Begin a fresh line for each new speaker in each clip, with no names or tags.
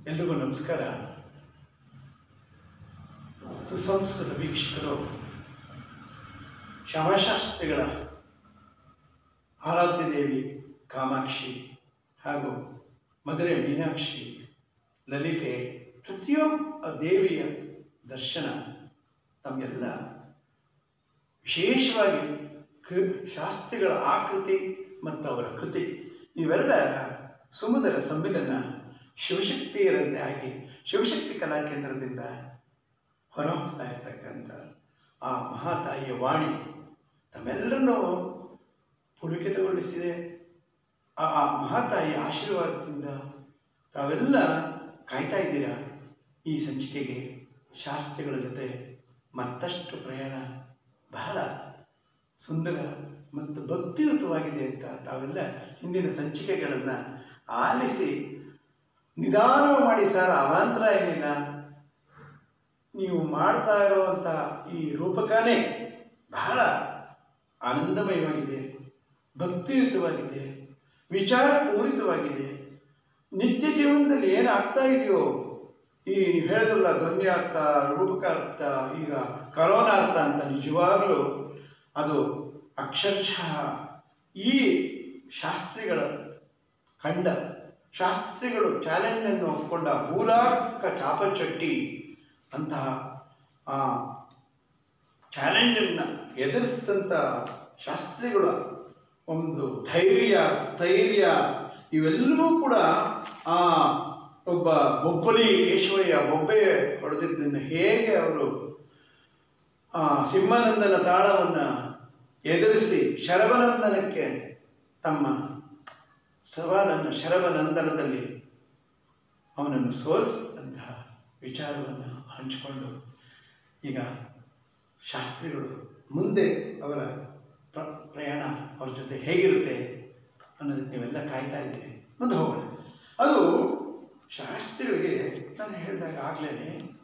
ಎಲ್ರಿಗೂ ನಮಸ್ಕಾರ ಸುಸಂಸ್ಕೃತ ವೀಕ್ಷಕರು ಶ್ಯಾಮಶಾಸ್ತ್ರಿಗಳ ಆರಾಧ್ಯ ದೇವಿ ಕಾಮಾಕ್ಷಿ ಹಾಗೂ ಮಧುರೆ ಮೀನಾಕ್ಷಿ ಲಲಿತೆ ಪ್ರತಿಯೊಬ್ಬ ದೇವಿಯ ದರ್ಶನ ತಮಗೆಲ್ಲ ವಿಶೇಷವಾಗಿ ಕ ಶಾಸ್ತ್ರಿಗಳ ಆಕೃತಿ ಮತ್ತು ಅವರ ಕೃತಿ ಇವೆರಡರ ಸುಮಧುರ ಸಮ್ಮಿಲನ ಶಿವಶಕ್ತಿಯರಂತೆ ಆಗಿ ಶಿವಶಕ್ತಿ ಕಲಾಕೇಂದ್ರದಿಂದ ಹೊರಹೊಮ್ತಾ ಇರ್ತಕ್ಕಂಥ ಆ ಮಹಾತಾಯಿಯ ವಾಣಿ ತಮ್ಮೆಲ್ಲರನ್ನೂ ಪುಳಕಿತಗೊಳಿಸಿದೆ ಆ ಆ ಮಹಾತಾಯಿಯ ಆಶೀರ್ವಾದದಿಂದ ತಾವೆಲ್ಲ ಕಾಯ್ತಾ ಇದ್ದೀರಾ ಈ ಸಂಚಿಕೆಗೆ ಶಾಸ್ತ್ರಿಗಳ ಜೊತೆ ಮತ್ತಷ್ಟು ಪ್ರಯಾಣ ಬಹಳ ಸುಂದರ ಮತ್ತು ಭಕ್ತಿಯುತವಾಗಿದೆ ಅಂತ ತಾವೆಲ್ಲ ಹಿಂದಿನ ಸಂಚಿಕೆಗಳನ್ನು ಆಲಿಸಿ ನಿಧಾನ ಮಾಡಿ ಸರ್ ಅವಾಂತರ ಏನಿಲ್ಲ ನೀವು ಮಾಡ್ತಾ ಇರುವಂಥ ಈ ರೂಪಕನೇ ಬಹಳ ಆನಂದಮಯವಾಗಿದೆ ಭಕ್ತಿಯುತವಾಗಿದೆ ವಿಚಾರ ಪೂರಿತವಾಗಿದೆ ನಿತ್ಯ ಜೀವನದಲ್ಲಿ ಏನು ಆಗ್ತಾ ಇದೆಯೋ ಈ ನೀವು ಹೇಳಿದ್ರಲ್ಲ ಧ್ವನಿ ಅರ್ಥ ರೂಪಕ ಅರ್ಥ ಈಗ ಕರೋನಾ ಅರ್ಥ ಅಂತ ನಿಜವಾಗಲೂ ಅದು ಅಕ್ಷರಶಃ ಈ ಶಾಸ್ತ್ರಿಗಳ ಕಂಡ ಶಾಸ್ತ್ರಿಗಳು ಚಾಲೆಂಜನ್ನು ಒಪ್ಪಿಕೊಂಡ ಹೂರಾಕ ಚಾಪಚಟ್ಟಿ ಅಂತಹ ಆ ಚಾಲೆಂಜನ್ನು ಎದುರಿಸಿದಂಥ ಶಾಸ್ತ್ರಿಗಳ ಒಂದು ಧೈರ್ಯ ಸ್ಥೈರ್ಯ ಇವೆಲ್ಲವೂ ಕೂಡ ಆ ಒಬ್ಬ ಬೊಬ್ಬಲಿ ಕೇಶವಯ್ಯ ಬೊಬ್ಬೆ ಹೊಡೆದಿದ್ದನ್ನು ಹೇಗೆ ಅವರು ಆ ಸಿಂಹಾನಂದನ ತಾಳವನ್ನು ಎದುರಿಸಿ ಶರವನಂದನಕ್ಕೆ ತಮ್ಮ ಸವಾಲನ್ನು ಶರವನಂದನದಲ್ಲಿ ಅವನನ್ನು ಸೋಲಿಸಿದಂತಹ ವಿಚಾರವನ್ನು ಹಂಚಿಕೊಂಡು ಈಗ ಶಾಸ್ತ್ರಿಗಳು ಮುಂದೆ ಅವರ ಪ್ರ ಪ್ರಯಾಣ ಅವ್ರ ಜೊತೆ ಹೇಗಿರುತ್ತೆ ಅನ್ನೋದಕ್ಕೆ ನೀವೆಲ್ಲ ಕಾಯ್ತಾ ಇದ್ದೀರಿ ಮುಂದೆ ಹೋಗೋಣ ಅದು ಶಾಸ್ತ್ರಿಗಳಿಗೆ ನಾನು ಹೇಳಿದಾಗ ಆಗಲೇ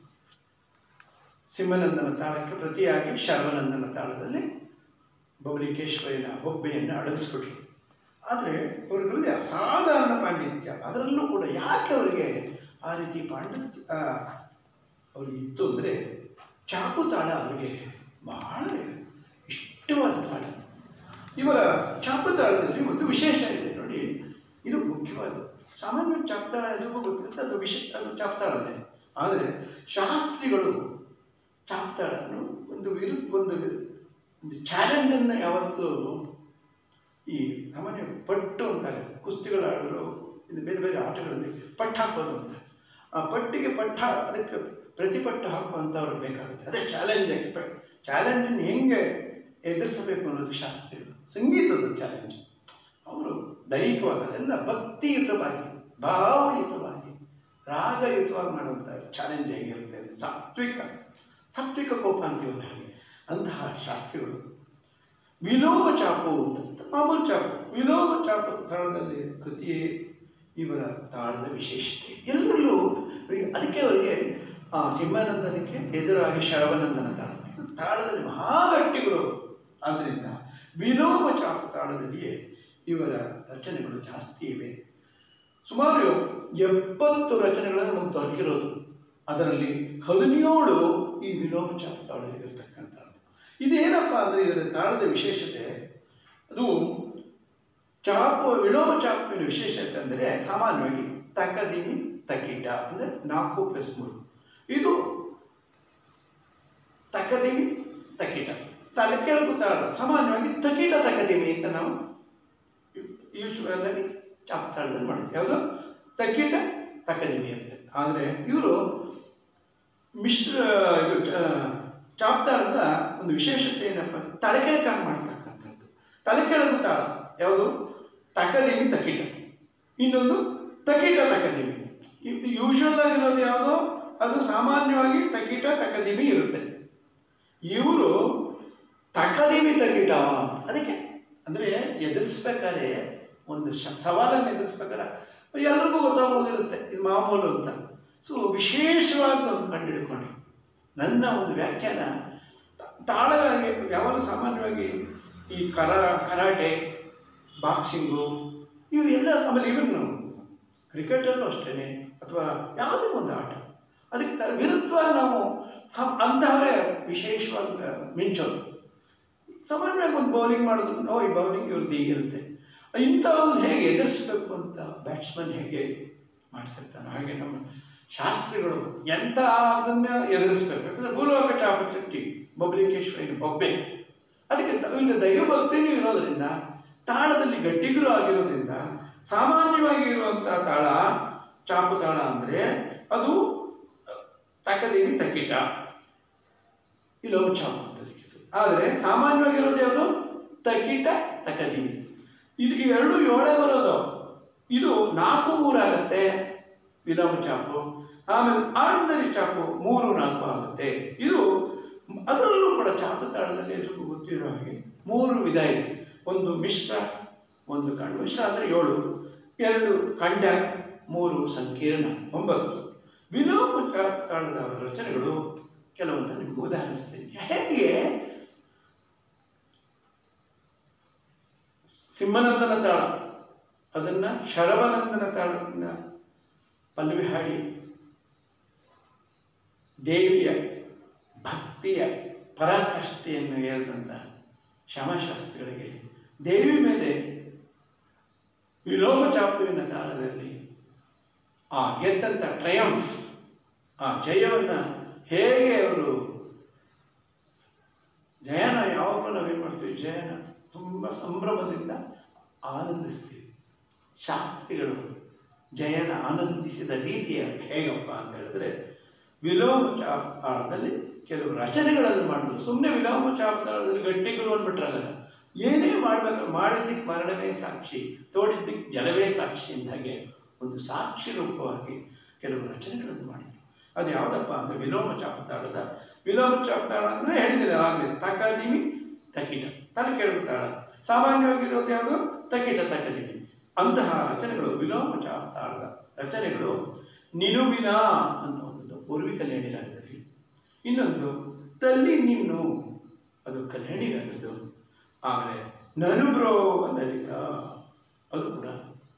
ಸಿಂಹನಂದನ ತಾಳಕ್ಕೆ ಪ್ರತಿಯಾಗಿ ಶರ್ವನಂದನ ತಾಳದಲ್ಲಿ ಬಬಲಿಕೇಶ್ವರನ ಬೊಬ್ಬೆಯನ್ನು ಅಡಗಿಸ್ಬಿಟ್ರು ಆದರೆ ಅವರುಗಳಲ್ಲಿ ಅಸಾಧಾರಣ ಪಾಂಡಿತ್ಯ ಅದರಲ್ಲೂ ಕೂಡ ಯಾಕೆ ಅವರಿಗೆ ಆ ರೀತಿ ಪಾಂಡಿತ್ಯ ಆ, ಅವ್ರಿಗೆ ಇತ್ತು ಅಂದರೆ ಚಾಕು ತಾಳ ಅವರಿಗೆ ಬಹಳ ಇಷ್ಟವಾದ ತಾಳ ಇವರ ಚಾಕು ತಾಳದಲ್ಲಿ ಒಂದು ವಿಶೇಷ ಇದೆ ನೋಡಿ ಇದು ಮುಖ್ಯವಾದ ಸಾಮಾನ್ಯ ಚಾಪ್ತಾಳ ಎಲ್ರಿಗೂ ಗೊತ್ತಿರುತ್ತೆ ಅದು ವಿಶೇಷ ಅದು ಚಾಪ್ತಾಳನೇ ಆದರೆ ಶಾಸ್ತ್ರಿಗಳು ಚಾಪ್ತಾಳನ್ನು ಒಂದು ವಿರು ಒಂದು ವಿರು- ಒಂದು ಚಾಲೆಂಜನ್ನು ಯಾವತ್ತೂ ಈ ಸಾಮಾನ್ಯ ಪಟ್ಟು ಅಂತಾರೆ ಕುಸ್ತಿಗಳ ಆಡಲು ಇದು ಬೇರೆ ಬೇರೆ ಆಟಗಳಲ್ಲಿ ಪಟ್ಟು ಹಾಕೋದು ಅಂತ ಆ ಪಟ್ಟಿಗೆ ಪಟ್ಟ ಅದಕ್ಕೆ ಪ್ರತಿಪಟ್ಟು ಹಾಕುವಂಥವ್ರು ಬೇಕಾಗುತ್ತೆ ಅದೇ ಚಾಲೆಂಜ್ ಎಕ್ಸ್ಪೆಕ್ಟ್ ಚಾಲೆಂಜನ್ನು ಹೆಂಗೆ ಎದುರಿಸಬೇಕು ಅನ್ನೋದು ಶಾಸ್ತ್ರಿಗಳು ಸಂಗೀತದ ಚಾಲೆಂಜ್ ಅವರು ದೈಹಿಕವಾದ ಎಲ್ಲ ಭಕ್ತಿಯುತವಾಗಿ ಭಾವಯುತವಾಗಿ ರಾಗಯುತವಾಗಿ ಮಾಡುವಂಥ ಚಾಲೆಂಜ್ ಹೇಗಿರುತ್ತೆ ಅಂದರೆ ಸಾತ್ವಿಕ ಸಾತ್ವಿಕ ಕೋಪ ಅಂತೀವಲ್ಲ ಹಾಗೆ ಅಂತಹ ಶಾಸ್ತ್ರಿಗಳು ವಿಲೋಮ ಚಾಪು ಅಂತ ಮಾಮೂಲು ಚಾಪು ವಿಲೋಮ ಚಾಪು ತಾಳದಲ್ಲಿ ಕೃತಿಯೇ ಇವರ ತಾಳದ ವಿಶೇಷತೆ ಎಲ್ಲರಲ್ಲೂ ಅದಕ್ಕೆ ಅವರಿಗೆ ಆ ಸಿಂಹಾನಂದನಕ್ಕೆ ಎದುರಾಗಿ ಶರವನಂದನ ತಾಳ ಇದು ತಾಳದಲ್ಲಿ ಮಹಾಗಟ್ಟಿಗಳು ಆದ್ದರಿಂದ ವಿಲೋಮ ಚಾಪು ತಾಳದಲ್ಲಿಯೇ ಇವರ ರಚನೆಗಳು ಜಾಸ್ತಿ ಇವೆ ಸುಮಾರು ಎಪ್ಪತ್ತು ರಚನೆಗಳನ್ನು ನಮಗೆ ದೊರಕಿರೋದು ಅದರಲ್ಲಿ ಹದಿನೇಳು ಈ ವಿಲೋಮ ಚಾಪು ತಾಳ ಇರತಕ್ಕಂಥದ್ದು ಇದೇನಪ್ಪ ಅಂದರೆ ಇದರ ತಾಳದ ವಿಶೇಷತೆ ಅದು ಚಾಪು ವಿಲೋಮ ಚಾಪುವಿನ ವಿಶೇಷತೆ ಅಂದರೆ ಸಾಮಾನ್ಯವಾಗಿ ತಕದಿಮಿ ತಕಿಟ ಅಂದರೆ ನಾಲ್ಕು ಪ್ಲಸ್ ಮೂರು ಇದು ತಕದಿಮಿ ತಕಿಟ ತಲೆ ಕೆಳಗು ತಾಳ ಸಾಮಾನ್ಯವಾಗಿ ತಕಿಟ ತಕದಿಮಿ ಅಂತ ನಾವು ಯೂಶ್ವಲ್ ಆಗಿ ಚಾಪು ತಾಳದಲ್ಲಿ ಮಾಡಿದ್ವಿ ಯಾವುದು ತಕಿಟ ತಕದಿಮಿ ಅಂತ ಆದರೆ ಇವರು ಮಿಶ್ರ ಇದು ಚ- ಚಾಪ್ತಾಳದ ಒಂದು ವಿಶೇಷತೆ ಏನಪ್ಪ ತಲೆ ಕೆಳಕಾಗಿ ಮಾಡ್ತಕ್ಕಂಥದ್ದು ತಲೆ ಕೆಳಗು ತಾಳ ಯಾವುದು ತಕದಿಮಿ ತಕಿಟ ಇನ್ನೊಂದು ತಕಿಟ ತಕದಿಮಿ ಯೂಶ್ವಲ್ ಆಗಿರೋದು ಯಾವುದೋ ಅದು ಸಾಮಾನ್ಯವಾಗಿ ತಕಿಟ ತಕದಿಮಿ ಇರುತ್ತೆ ಇವರು ತಕದಿಮಿ ತಕಿಟ ಅದಕ್ಕೆ ಅಂದರೆ ಎದುರಿಸ್ಬೇಕಾದ್ರೆ ಒಂದು ಶ ಸವಾಲನ್ನು ಎದುರಿಸ್ಬೇಕಾದ್ರೆ ಎಲ್ರಿಗೂ ಗೊತ್ತಾಗೋಗಿರುತ್ತೆ ಇದು ಮಾಮೂಲು ಅಂತ ಸೊ ವಿಶೇಷವಾಗಿ ನಾವು ಕಂಡುಹಿಡ್ಕೊಂಡ್ರು ನನ್ನ ಒಂದು ವ್ಯಾಖ್ಯಾನ ತಾಳಗಾಗಿ ಯಾವಾಗಲೂ ಸಾಮಾನ್ಯವಾಗಿ ಈ ಕರ ಕರಾಟೆ ಬಾಕ್ಸಿಂಗು ಇವೆಲ್ಲ ಆಮೇಲೆ ಇವನ್ ಕ್ರಿಕೆಟಲ್ಲೂ ಅಷ್ಟೇ ಅಥವಾ ಯಾವುದೇ ಒಂದು ಆಟ ಅದಕ್ಕೆ ತ- ವಿರುದ್ಧವಾಗಿ ನಾವು ಸಮ್ ಅಂತಹವರೇ ವಿಶೇಷವಾಗಿ ಆ, ಮಿಂಚೋದು ಸಾಮಾನ್ಯವಾಗಿ ಒಂದು ಬೌಲಿಂಗ್ ಮಾಡಿದ್ರು ಓ ಈ ಬೌಲಿಂಗ್ ಇವ್ರದ್ದು ಹೀಗಿರುತ್ತೆ ಇಂಥವ್ರನ್ನ ಹೇಗೆ ಎದುರಿಸಬೇಕು ಅಂತ ಬ್ಯಾಟ್ಸ್ಮನ್ ಹೇಗೆ ಮಾಡ್ತಿರ್ತಾನೆ ಹಾಗೆ ನಮ್ಮ ಶಾಸ್ತ್ರಿಗಳು ಎಂಥ ಅದನ್ನು ಎದುರಿಸ್ಬೇಕು ಯಾಕಂದರೆ ಭೂಲೋಕ ಚಾಪಚಟ್ಟಿ ಬೊಬ್ಬಲಿಕೇಶ್ವರಿನ ಬೊಬ್ಬೆ ಅದಕ್ಕೆ ಇನ್ನು ದೈವಭಕ್ತಿನೂ ಇರೋದರಿಂದ ತಾಳದಲ್ಲಿ ಗಟ್ಟಿಗರು ಆಗಿರೋದ್ರಿಂದ ಸಾಮಾನ್ಯವಾಗಿ ಇರುವಂಥ ತಾಳ ಚಾಪು ತಾಳ ಅಂದರೆ ಅದು ತಕದೇವಿ ತಕಿಟ ಇಲ್ಲೊಬ್ಬ ಚಾಪು ಅಂತ ಅದಕ್ಕೆ ಹೆಸರು. ಆದರೆ ಸಾಮಾನ್ಯವಾಗಿರೋದು ಯಾವುದು ತಕಿಟ ತಕದಿವಿ ಇದು ಇವೆರಡು ಏಳೇ ಬರೋದು ಇದು ನಾಲ್ಕು ಮೂರಾಗತ್ತೆ ವಿಲೋಮ ಚಾಪು ಆಮೇಲೆ ಆರ್ಡಿನರಿ ಚಾಪು ಮೂರು ನಾಲ್ಕು ಆಗುತ್ತೆ ಇದು ಅದರಲ್ಲೂ ಕೂಡ ಚಾಪು ತಾಳದಲ್ಲಿ ಎಲ್ರಿಗೂ ಗೊತ್ತಿರೋ ಹಾಗೆ ಮೂರು ವಿಧ ಇದೆ ಒಂದು ಮಿಶ್ರ ಒಂದು ಕಂಡ ಮಿಶ್ರ ಅಂದರೆ ಏಳು ಎರಡು ಖಂಡ ಮೂರು ಸಂಕೀರ್ಣ ಒಂಬತ್ತು ವಿಲೋಮ ಚಾಪು ತಾಳದ ಅವರ ರಚನೆಗಳು ಕೆಲವನ್ನ ನಿಮ್ಗೆ ಉದಾಹರಿಸ್ತೀನಿ ಹೇಗೆ ಸಿಂಹನಂದನ ತಾಳ ಅದನ್ನು ಶರವನಂದನ ತಾಳದಿಂದ ಪಲ್ಲವಿ ಹಾಡಿ ದೇವಿಯ ಭಕ್ತಿಯ ಪರಾಕಾಷ್ಠೆಯನ್ನು ಏರಿದಂಥ ಶ್ಯಾಮಶಾಸ್ತ್ರಿಗಳಿಗೆ ದೇವಿ ಮೇಲೆ ವಿಲೋಮ ಚಾಪುವಿನ ಕಾಲದಲ್ಲಿ ಆ ಗೆದ್ದಂಥ ಟ್ರಯಂಫ್ ಆ ಜಯವನ್ನು ಹೇಗೆ ಅವರು ಜಯನ ಯಾವಾಗಲೂ ನಾವೇನು ಮಾಡ್ತೀವಿ ಜಯನ ತುಂಬ ಸಂಭ್ರಮದಿಂದ ಆನಂದಿಸ್ತೀವಿ ಶಾಸ್ತ್ರಿಗಳು ಜಯನ ಆನಂದಿಸಿದ ರೀತಿಯ ಹೇಗಪ್ಪ ಅಂತ ಹೇಳಿದ್ರೆ ವಿಲೋಮ ಚಾಪತಾಳದಲ್ಲಿ ಕೆಲವು ರಚನೆಗಳನ್ನು ಮಾಡಿದ್ರು ಸುಮ್ಮನೆ ವಿಲೋಮ ಚಾಪತಾಳದಲ್ಲಿ ಗಟ್ಟಿಗಳು ಅಂದ್ಬಿಟ್ರಾಗಲ್ಲ ಏನೇ ಮಾಡಬೇಕು ಮಾಡಿದ್ದಕ್ಕೆ ಮರಣವೇ ಸಾಕ್ಷಿ ತೋಡಿದ್ದಕ್ಕೆ ಜಲವೇ ಸಾಕ್ಷಿ ಅಂದ ಹಾಗೆ ಒಂದು ಸಾಕ್ಷಿ ರೂಪವಾಗಿ ಕೆಲವು ರಚನೆಗಳನ್ನು ಮಾಡಿದರು ಅದು ಯಾವುದಪ್ಪ ಅಂದರೆ ವಿಲೋಮ ಚಾಪತಾಳದ ವಿಲೋಮ ಚಾಪತಾಳ ಅಂದರೆ ಹೇಳಿದ್ದೀನಿ ಆಗಲೇ ತಕದಿಮಿ ತಕಿಟ ತಲೆ ಕೆಳಗೆ ತಾಳ ಸಾಮಾನ್ಯವಾಗಿರೋದು ಯಾವುದು ತಕಿಟ ತಕದಿಮಿ ಅಂತಹ ರಚನೆಗಳು ವಿಲೋಮ ಚಾಪತಾಳದ ರಚನೆಗಳು ನಿಲುವಿನ ಅಂತ ಒಂದು ಪೂರ್ವಿ ಕಲ್ಯಾಣಿ ರಾಗದಲ್ಲಿ ಇನ್ನೊಂದು ತಲ್ಲಿ ನಿನ್ನು ಅದು ಕಲ್ಯಾಣಿ ರಾಗದ್ದು ಆಮೇಲೆ ನನುಬ್ರೋ ಲಲಿತ ಅದು ಕೂಡ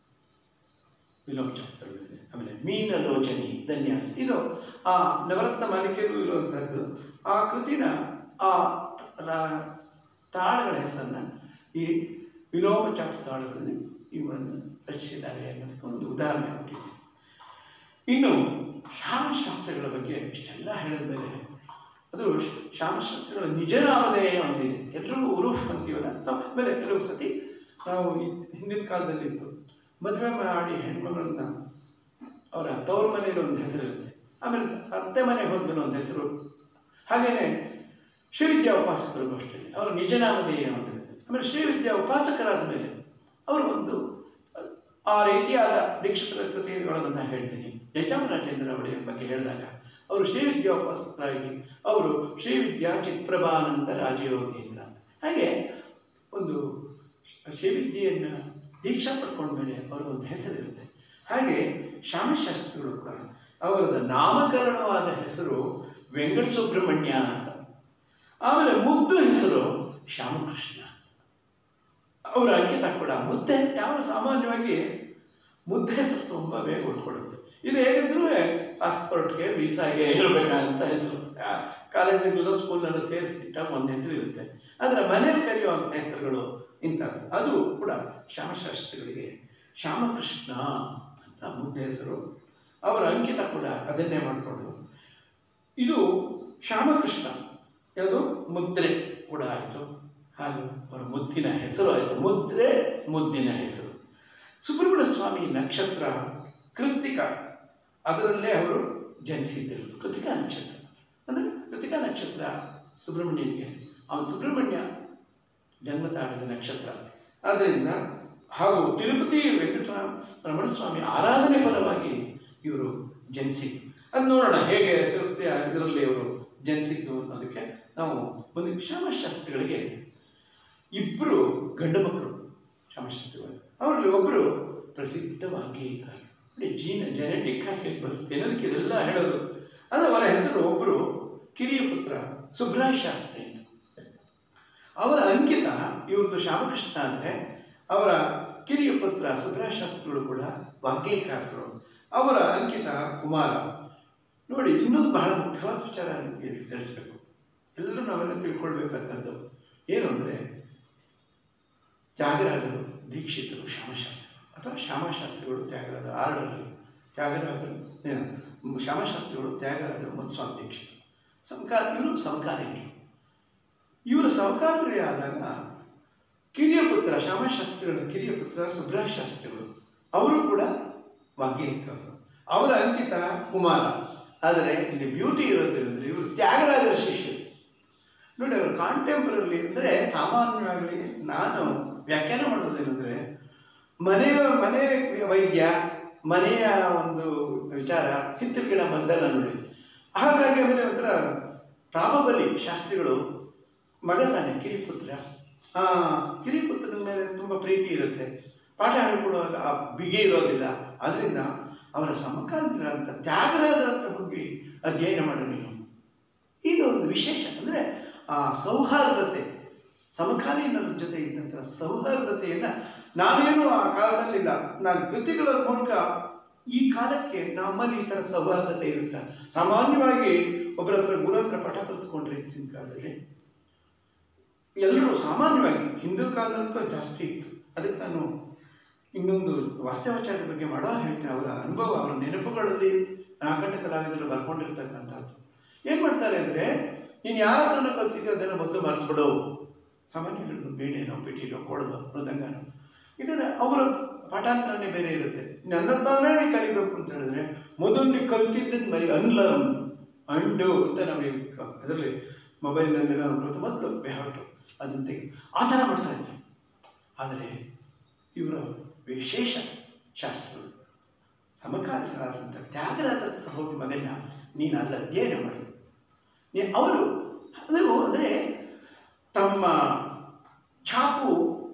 ವಿಲೋಮ ಚಾಪ್ತರದಲ್ಲಿದೆ ಆಮೇಲೆ ಮೀನಲೋಚನಿ ಧನ್ಯಾಸ ಇದು ಆ ನವರತ್ನ ಮಾಲಿಕೆಯಲ್ಲೂ ಇರುವಂಥದ್ದು ಆ ಕೃತಿನ ಆ ರಾ- ತಾಳಗಳ ಹೆಸರನ್ನು ಈ ವಿಲೋಮ ಚಾಪ ತಾಳಗಳಲ್ಲಿ ಇವುಗಳನ್ನು ರಚಿಸಿದ್ದಾರೆ ಅನ್ನೋದಕ್ಕೆ ಒಂದು ಉದಾಹರಣೆ ಕೊಟ್ಟಿದ್ದೀನಿ ಇನ್ನು ಶ್ಯಾಮಶಾಸ್ತ್ರಿಗಳ ಬಗ್ಗೆ ಇಷ್ಟೆಲ್ಲ ಹೇಳಿದ ಮೇಲೆ ಅದು ಶ- ಶ್ಯಾಮಶಾಸ್ತ್ರಿಗಳ ನಿಜ ನಾಮಧೇಯ ಒಂದಿದೆ ಎಲ್ರಿಗೂ ಉರುಫ್ ಅಂತೀವಲ್ಲ ನಾವು ಆಮೇಲೆ ಕೆಲವು ಸತಿ ನಾವು ಈ ಹಿಂದಿನ ಕಾಲದಲ್ಲಿತ್ತು ಮದುವೆ ಮಾಡಿ ಹೆಣ್ಮಗಳನ್ನ ಅವರ ತವ್ರ ಮನೇಲಿ ಒಂದು ಹೆಸರಿರುತ್ತೆ ಆಮೇಲೆ ಅತ್ತೆ ಮನೆಗೆ ಹೋದ್ಮೇಲೆ ಒಂದು ಹೆಸರು ಹಾಗೆಯೇ ಶ್ರೀವಿದ್ಯಾ ಉಪಾಸಕರಿಗೂ ಅಷ್ಟೇ ಅವರ ನಿಜ ನಾಮಧೇಯ ಒಂದಿರುತ್ತೆ ಆಮೇಲೆ ಶ್ರೀವಿದ್ಯಾ ಉಪಾಸಕರಾದ ಮೇಲೆ ಅವರು ಒಂದು ಆ ರೀತಿಯಾದ ದೀಕ್ಷಿತರ ಕೃತಿಗಳನ್ನು ನಾನು ಹೇಳ್ತೀನಿ ಯಚಾಮರಾಜೇಂದ್ರ ಒಡೆಯರ್ ಬಗ್ಗೆ ಹೇಳಿದಾಗ ಅವರು ಶ್ರೀವಿದ್ಯಾ ಉಪಾಸಕರಾಗಿ ಅವರು ಶ್ರೀವಿದ್ಯಾ ಚಿತ್ಪ್ರಭಾನಂದ ರಾಜಯೋಗೇಂದ್ರ ಅಂತ ಹಾಗೆ ಒಂದು ಶ್ರೀವಿದ್ಯೆಯನ್ನು ದೀಕ್ಷಾ ಪಡ್ಕೊಂಡ್ಮೇಲೆ ಅವ್ರಿಗೊಂದು ಹೆಸರಿರುತ್ತೆ ಹಾಗೆ ಶ್ಯಾಮಶಾಸ್ತ್ರಿಗಳು ಕೂಡ ಅವರದ ನಾಮಕರಣವಾದ ಹೆಸರು ವೆಂಕಟ ಸುಬ್ರಹ್ಮಣ್ಯ ಅಂತ ಆಮೇಲೆ ಮುದ್ದು ಹೆಸರು ಶ್ಯಾಮಕೃಷ್ಣ ಅವರ ಅಂಕಿತ ಕೂಡ ಮುದ್ದೆ ಯಾವ ಸಾಮಾನ್ಯವಾಗಿ ಮುದ್ದೆ ಹೆಸರು ತುಂಬ ಬೇಗ ಉಳ್ಕೊಳ್ಳುತ್ತೆ ಇದು ಹೇಗಿದ್ರೂ ಪಾಸ್ಪೋರ್ಟ್ಗೆ ವೀಸಾಗೆ ಇರಬೇಕಂತ ಹೆಸರು ಆ, ಕಾಲೇಜಿಗೆಲ್ಲೋ ಸ್ಕೂಲ್ನಲ್ಲೂ ಸೇರಿಸ್ತಿಟ್ಟಾಗ ಒಂದು ಹೆಸರು ಇರುತ್ತೆ ಆದರೆ ಮನೇಲಿ ಕರೆಯುವಂಥ ಹೆಸರುಗಳು ಇಂಥದ್ದು ಅದು ಕೂಡ ಶ್ಯಾಮಶಾಸ್ತ್ರಿಗಳಿಗೆ ಶ್ಯಾಮಕೃಷ್ಣ ಅಂತ ಮುದ್ದೆ ಹೆಸರು ಅವರ ಅಂಕಿತ ಕೂಡ ಅದನ್ನೇ ಮಾಡಿಕೊಂಡು ಇದು ಶ್ಯಾಮಕೃಷ್ಣ ಯಾವುದು ಮುದ್ರೆ ಕೂಡ ಆಯಿತು ಹಾಗೂ ಅವರ ಮುದ್ದಿನ ಹೆಸರು ಆಯಿತು ಮುದ್ರೆ ಮುದ್ದಿನ ಹೆಸರು ಸುಬ್ರಹ್ಮಣ್ಯ ಸ್ವಾಮಿ ನಕ್ಷತ್ರ ಕೃತಿಕ ಅದರಲ್ಲೇ ಅವರು ಜನಿಸಿದ್ದರು ಕೃತಿಕಾ ನಕ್ಷತ್ರ ಅಂದರೆ ಕೃತಿಕಾ ನಕ್ಷತ್ರ ಸುಬ್ರಹ್ಮಣ್ಯನಿಗೆ ಅವನು ಸುಬ್ರಹ್ಮಣ್ಯ ಜನ್ಮ ತಾಳಿದ ನಕ್ಷತ್ರ ಆದ್ದರಿಂದ ಹಾಗೂ ತಿರುಪತಿ ವೆಂಕಟರಾಮ ರಮಣ ಸ್ವಾಮಿ ಆರಾಧನೆ ಫಲವಾಗಿ ಇವರು ಜನಿಸಿದ್ದು ಅದು ನೋಡೋಣ ಹೇಗೆ ತಿರುಪತಿ ಇದರಲ್ಲಿ ಅವರು ಜನಿಸಿದ್ದು ಅನ್ನೋದಕ್ಕೆ ನಾವು ಒಂದು ಶ್ಯಾಮಶಾಸ್ತ್ರಿಗಳಿಗೆ ಇಬ್ಬರು ಗಂಡು ಮಕ್ಕಳು ಶ್ಯಾಮಶಾಸ್ತ್ರಿಗಳು ಅವರಲ್ಲಿ ಒಬ್ಬರು ಪ್ರಸಿದ್ಧವಾಗಿ ನೋಡಿ ಜೀನ ಜೆನೆಟಿಕ್ ಆಗಿ ಬರುತ್ತೆ ಅನ್ನೋದಕ್ಕೆ ಇದೆಲ್ಲ ಹೇಳೋದು ಅದು ಅವರ ಹೆಸರು ಒಬ್ಬರು ಕಿರಿಯ ಪುತ್ರ ಸುಬ್ರಾಯ ಶಾಸ್ತ್ರಿ ಅಂತ ಅವರ ಅಂಕಿತ ಇವ್ರದ್ದು ಶ್ಯಾಮಕೃಷ್ಣ ಅಂದರೆ ಅವರ ಕಿರಿಯ ಪುತ್ರ ಸುಬ್ರಾಯ ಶಾಸ್ತ್ರಿಗಳು ಕೂಡ ವಾಗ್ಗೇಯಕಾರರು ಅವರ ಅಂಕಿತ ಕುಮಾರ ನೋಡಿ ಇನ್ನೊಂದು ಬಹಳ ಮುಖ್ಯವಾದ ವಿಚಾರ ನಿಮಗೆ ತಿಳಿಸ್ಬೇಕು ಎಲ್ಲರೂ ನಾವೆಲ್ಲ ತಿಳ್ಕೊಳ್ಬೇಕಾದದ್ದು ಏನು ಅಂದರೆ ತ್ಯಾಗರಾಜರು ದೀಕ್ಷಿತರು ಶ್ಯಾಮಶಾಸ್ತ್ರಿಗಳು ಅಥವಾ ಶ್ಯಾಮಶಾಸ್ತ್ರಿಗಳು ತ್ಯಾಗರಾಜರು ಆರರಲ್ಲಿ ತ್ಯಾಗರಾಜರು ಏನು, ಶ್ಯಾಮಶಾಸ್ತ್ರಿಗಳು ತ್ಯಾಗರಾಜರು ಮತ್ತು ಸ್ವಾಮಿ ದೀಕ್ಷಿತರು ಸಮಕಾಲ ಇವರು ಸಮಕಾಲೀನರು ಇವರು ಸಮಕಾಲೀನರೇ ಆದಾಗ ಕಿರಿಯ ಪುತ್ರ ಶ್ಯಾಮಶಾಸ್ತ್ರಿಗಳ ಕಿರಿಯ ಪುತ್ರ ಸುಬ್ರಹ ಶಾಸ್ತ್ರಿಗಳು ಅವರು ಕೂಡ ವಾಗ್ಗೇಯಕರು ಅವರ ಅಂಕಿತ ಕುಮಾರ ಆದರೆ ಇಲ್ಲಿ ಬ್ಯೂಟಿ ಇರೋದೇನೆಂದರೆ ಇವರು ತ್ಯಾಗರಾಜರ ಶಿಷ್ಯರು ನೋಡಿ ಅವರು ಕಾಂಟೆಂಪರರಿ ಅಂದರೆ ಸಾಮಾನ್ಯವಾಗಿ ನಾನು ವ್ಯಾಖ್ಯಾನ ಮಾಡೋದೇನೆಂದರೆ ಮನೆಯ ಮನೆ ವೈದ್ಯ ಮನೆಯ ಒಂದು ವಿಚಾರ ಹಿಂತಿರುಗಿನ ಬಂಧನ ನೋಡಿ ಹಾಗಾಗಿ ಆಮೇಲೆ ಒಂಥರ ಪ್ರಾಬಬಲಿ ಶಾಸ್ತ್ರಿಗಳು ಮಗ ತಾನೆ ಕಿರಿಪುತ್ರ ಆ ಕಿರಿಪುತ್ರನ ಮೇಲೆ ತುಂಬ ಪ್ರೀತಿ ಇರುತ್ತೆ ಪಾಠ ಹೇಳ್ಕೊಡುವಾಗ ಆ ಬಿಗಿ ಇರೋದಿಲ್ಲ ಅದರಿಂದ ಅವರ ಸಮಕಾಲೀನರಾದಂಥ ತ್ಯಾಗರಾಜರ ಹತ್ರ ಹೋಗಿ ಅಧ್ಯಯನ ಮಾಡು ನೀನು ಇದು ಒಂದು ವಿಶೇಷ ಅಂದರೆ ಆ ಸೌಹಾರ್ದತೆ ಸಮಕಾಲೀನರ ಜೊತೆ ಇದ್ದಂಥ ಸೌಹಾರ್ದತೆಯನ್ನು ನಾನೇನು ಆ ಕಾಲದಲ್ಲಿಲ್ಲ ನಾನು ಕೃತಿಗಳ ಮೂಲಕ ಈ ಕಾಲಕ್ಕೆ ನಮ್ಮಲ್ಲಿ ಈ ಥರ ಸೌಹಾರ್ದತೆ ಇರುತ್ತೆ ಸಾಮಾನ್ಯವಾಗಿ ಒಬ್ಬರ ಹತ್ರ ಗುರು ಹತ್ರ ಪಾಠ ಕಲ್ತ್ಕೊಂಡ್ರೆ ಇದ್ದಿನ ಕಾಲದಲ್ಲಿ ಎಲ್ಲರೂ ಸಾಮಾನ್ಯವಾಗಿ ಹಿಂದಿನ ಕಾಲದಂತೂ ಜಾಸ್ತಿ ಇತ್ತು ಅದಕ್ಕೆ ನಾನು ಇನ್ನೊಂದು ವಾಸ್ತವಾಚಾರ್ಯ ಬಗ್ಗೆ ಮಾಡೋ ಹೇಳ್ತೀನಿ ಅವರ ಅನುಭವ ಅವರ ನೆನಪುಗಳಲ್ಲಿ ನಾಗಂಡ ಕಲಾವಿದರು ಬರ್ಕೊಂಡಿರ್ತಕ್ಕಂಥದ್ದು ಏನು ಮಾಡ್ತಾರೆ ಅಂದರೆ ನೀನು ಯಾರ ಹತ್ರನೂ ಕಲ್ತಿದ್ಯೋ ಅದನ್ನು ಮೊದಲು ಮರೆತುಬಿಡು ಸಾಮಾನ್ಯ ಹೇಳಿದ್ರು ಬೇಡೇನೋ ಪಿಟೀನೋ ಕೊಡೋದು ಮೃದಂಗನೋ ಯಾಕಂದರೆ ಅವರ ಪಾಠಾಂತರನೇ ಬೇರೆ ಇರುತ್ತೆ ನನ್ನ ತಾನೇ ನೀ ಕಲಿಬೇಕು ಅಂತ ಹೇಳಿದ್ರೆ ಮೊದಲು ನೀವು ಕಲ್ತಿದ್ದನ್ನು ಬರೀ ಅನ್ಲರ್ನ್ ಅಂಡು ಅಂತ ನಾವು ಅದರಲ್ಲಿ ಮೊಬೈಲ್ನಲ್ಲೆಲ್ಲ ನೋಡೋದು ಮೊದಲು ಬೆಹಟು ಅದನ್ನು ತೆಗೆ ಆ ಥರ ಮಾಡ್ತಾ ಇದ್ರು ಆದರೆ ಇವರ ವಿಶೇಷ ಶಾಸ್ತ್ರಗಳು ಸಮಕಾಲೀನರಾದಂಥ ತ್ಯಾಗರಾಜರ ಹತ್ರ ಹೋಗಿ ಮಗನ ನೀನು ಅಲ್ಲಿ ಅಧ್ಯಯನ ಮಾಡಿ ನೀ ಅವರು ಅದು ಅಂದರೆ ತಮ್ಮ ಛಾಪು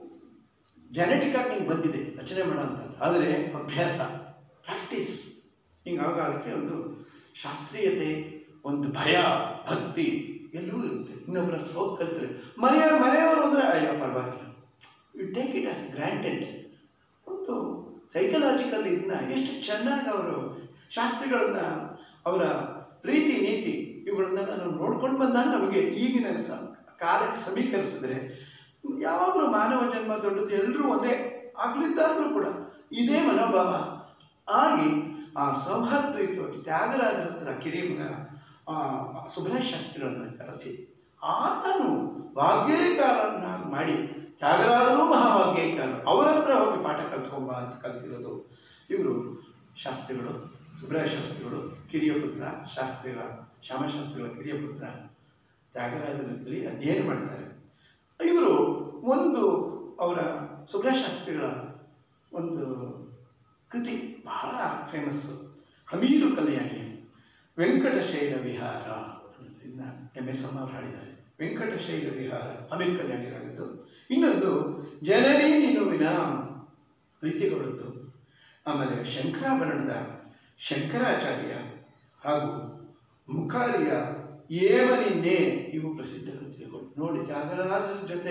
ಜೆನೆಟಿಕಾಗಿ ನಿಂಗೆ ಬಂದಿದೆ ರಚನೆ ಮಾಡೋವಂಥದ್ದು ಆದರೆ ಅಭ್ಯಾಸ ಪ್ರಾಕ್ಟೀಸ್ ಹಿಂಗೆ ಆಗಾಗಕ್ಕೆ ಒಂದು ಶಾಸ್ತ್ರೀಯತೆ ಒಂದು ಭಯ ಭಕ್ತಿ ಎಲ್ಲವೂ ಇರುತ್ತೆ ಇನ್ನೊಬ್ಬರ ಹತ್ರ ಹೋಗಿ ಕಲ್ತ್ರೆ ಮನೆಯ ಮನೆಯವರು ಅಂದರೆ ಅಯ್ಯೋ ಪರವಾಗಿಲ್ಲ you take it as granted ಒಂದು ಸೈಕಲಾಜಿಕಲ್ ಇದನ್ನ ಎಷ್ಟು ಚೆನ್ನಾಗಿ ಅವರು ಶಾಸ್ತ್ರಿಗಳನ್ನು ಅವರ ರೀತಿ ನೀತಿ ಇವುಗಳನ್ನೆಲ್ಲ ನಾವು ನೋಡ್ಕೊಂಡು ಬಂದಾಗ ನಮಗೆ ಈಗಿನ ಸ ಕಾಲಕ್ಕೆ ಸಮೀಕರಿಸಿದ್ರೆ ಯಾವಾಗಲೂ ಮಾನವ ಜನ್ಮ ದೊಡ್ಡದು ಎಲ್ಲರೂ ಒಂದೇ ಆಗಲಿದ್ದಾಗಲೂ ಕೂಡ ಇದೇ ಮನೋಭಾವ ಆಗಿ ಆ ಸೌಹಾರ್ದಯುತವಾಗಿ ತ್ಯಾಗರಾಜರ ಹತ್ರ ಕಿರಿಯ ಮಗ ಸುಬ್ರಹ್ಮಣ್ಯ ಶಾಸ್ತ್ರಿಗಳನ್ನು ಕರೆಸಿ ಆತನು ವಾಗ್ಗೇಯಕಾರನ್ನಾಗಿ ಮಾಡಿ ತ್ಯಾಗರಾಜರು ಮಹಾವಾಗ್ಗೇಯಕಾರರು ಅವರ ಹತ್ರ ಹೋಗಿ ಪಾಠ ಕಲ್ತ್ಕೊಂಬ ಅಂತ ಕಲ್ತಿರೋದು ಇವರು ಶಾಸ್ತ್ರಿಗಳು ಸುಬ್ರಹ್ಮಣ್ಯ ಶಾಸ್ತ್ರಿಗಳು ಕಿರಿಯ ಪುತ್ರ ಶಾಸ್ತ್ರಿಗಳ ಶ್ಯಾಮಶಾಸ್ತ್ರಿಗಳ ಕಿರಿಯ ಪುತ್ರ ತ್ಯಾಗರಾಜರಲ್ಲಿ ಅಧ್ಯಯನ ಮಾಡ್ತಾರೆ ಇವರು ಒಂದು ಅವರ ಸುಬ್ರಹ್ಮಣ್ಯ ಶಾಸ್ತ್ರಿಗಳ ಒಂದು ಕೃತಿ ಬಹಳ ಫೇಮಸ್ಸು ಹಮೀರು ಕಲ್ಯಾಣಿ ವೆಂಕಟಶೈಲ ವಿಹಾರ ಇದನ್ನ ಎಮ್ ಎಸ್ ಅಮ್ಮ ಅವರು ಹಾಡಿದ್ದಾರೆ ವೆಂಕಟಶೈಲ ವಿಹಾರ ಹಮೀರ್ ಕಲ್ಯಾಣಿ ರಾಗದ್ದು ಇನ್ನೊಂದು ಜನನೇ ನಿನ್ನುವಿನ ರೀತಿಗಳದ್ದು ಆಮೇಲೆ ಶಂಕರಾಭರಣದ ಶಂಕರಾಚಾರ್ಯ ಹಾಗೂ ಮುಖಾರಿಯ ಏವನಿನ್ನೇ ಇವು ಪ್ರಸಿದ್ಧ ಕೃತಿಗಳು ನೋಡಿ ತ್ಯಾಗರಾಜರ ಜೊತೆ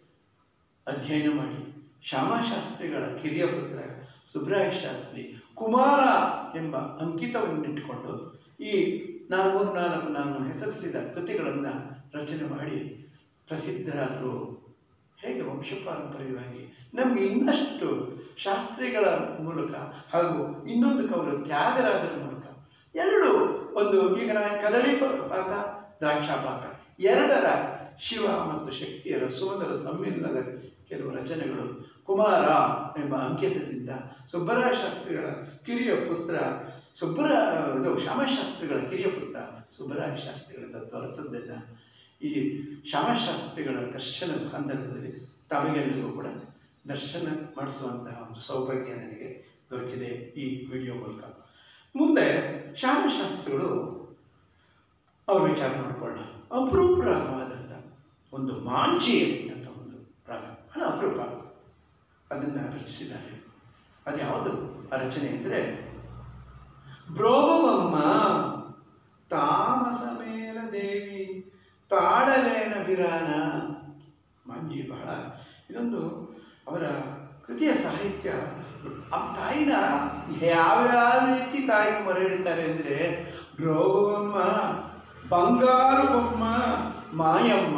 ಅಧ್ಯಯನ ಮಾಡಿ ಶ್ಯಾಮಶಾಸ್ತ್ರಿಗಳ ಕಿರಿಯ ಪುತ್ರ ಸುಬ್ರಾಯ ಶಾಸ್ತ್ರಿ ಕುಮಾರ ಎಂಬ ಅಂಕಿತವನ್ನಿಟ್ಟುಕೊಂಡು ಈ ನಾಲ್ನೂರು ನಾಲ್ಕು ನಾನು ಹೆಸರಿಸಿದ ಕೃತಿಗಳನ್ನು ರಚನೆ ಮಾಡಿ ಪ್ರಸಿದ್ಧರಾದರು ಹೇಗೆ ವಂಶಪಾರಂಪರ್ಯವಾಗಿ ನಮಗೆ ಇನ್ನಷ್ಟು ಶಾಸ್ತ್ರಿಗಳ ಮೂಲಕ ಹಾಗೂ ಇನ್ನೊಂದು ಕವರು ತ್ಯಾಗರಾಜರ ಮೂಲಕ ಎರಡು ಒಂದು ಈಗ ನಾ ಕದಳಿ ಪ- ಪಾಕ ದ್ರಾಕ್ಷಾ ಪಾಕ ಎರಡರ ಶಿವ ಮತ್ತು ಶಕ್ತಿಯರ ಸುಮಧುರ ಸಮ್ಮಿಲನದ ಕೆಲವು ರಚನೆಗಳು ಕುಮಾರ ಎಂಬ ಅಂಕಿತದಿಂದ ಸುಬ್ಬರಾಯ ಶಾಸ್ತ್ರಿಗಳ ಕಿರಿಯ ಪುತ್ರ ಸುಬ್ಬರ ಇದು ಶ್ಯಾಮಶಾಸ್ತ್ರಿಗಳ ಕಿರಿಯ ಪುತ್ರ ಸುಬ್ಬರಾಯ ಶಾಸ್ತ್ರಿಗಳಿಂದ ದೊರೆತದ್ದನ್ನು ಈ ಶ್ಯಾಮಶಾಸ್ತ್ರಿಗಳ ದರ್ಶನ ಸಂದರ್ಭದಲ್ಲಿ ತಮಗೆಲ್ಲರಿಗೂ ಕೂಡ ದರ್ಶನ ಮಾಡಿಸುವಂತಹ ಒಂದು ಸೌಭಾಗ್ಯ ನನಗೆ ದೊರಕಿದೆ ಈ ವಿಡಿಯೋ ಮೂಲಕ ಮುಂದೆ ಶ್ಯಾಮಶಾಸ್ತ್ರಿಗಳು ಅವ್ರ ವಿಚಾರ ಮಾಡಿಕೊಳ್ಳ ಅಪರೂಪ ರಾಗವಾದಂಥ ಒಂದು ಮಾಂಚಿ ಅಂತ ಒಂದು ರಾಗ ಬಹಳ ಅಪರೂಪ ಅದನ್ನು ರಚಿಸಿದ್ದಾರೆ ಅದು ಯಾವುದು ಆ ರಚನೆ ಅಂದರೆ ಬ್ರೋವಮ್ಮ ತಾಮಸ ಮೇಲ ದೇವಿ ತಾಳಲೇನ ಬಿರಾನ ಮಾಂಜಿ ಬಹಳ ಇದೊಂದು ಅವರ ಕೃತಿಯ ಸಾಹಿತ್ಯ ಆ ತಾಯಿನ ಯಾವ್ಯಾವ ರೀತಿ ತಾಯಿಗೆ ಮೊರೆ ಇಡ್ತಾರೆ ಅಂದರೆ ರೋಗವಮ್ಮ ಬಂಗಾರು ಬೊಮ್ಮ ಮಾಯಮ್ಮ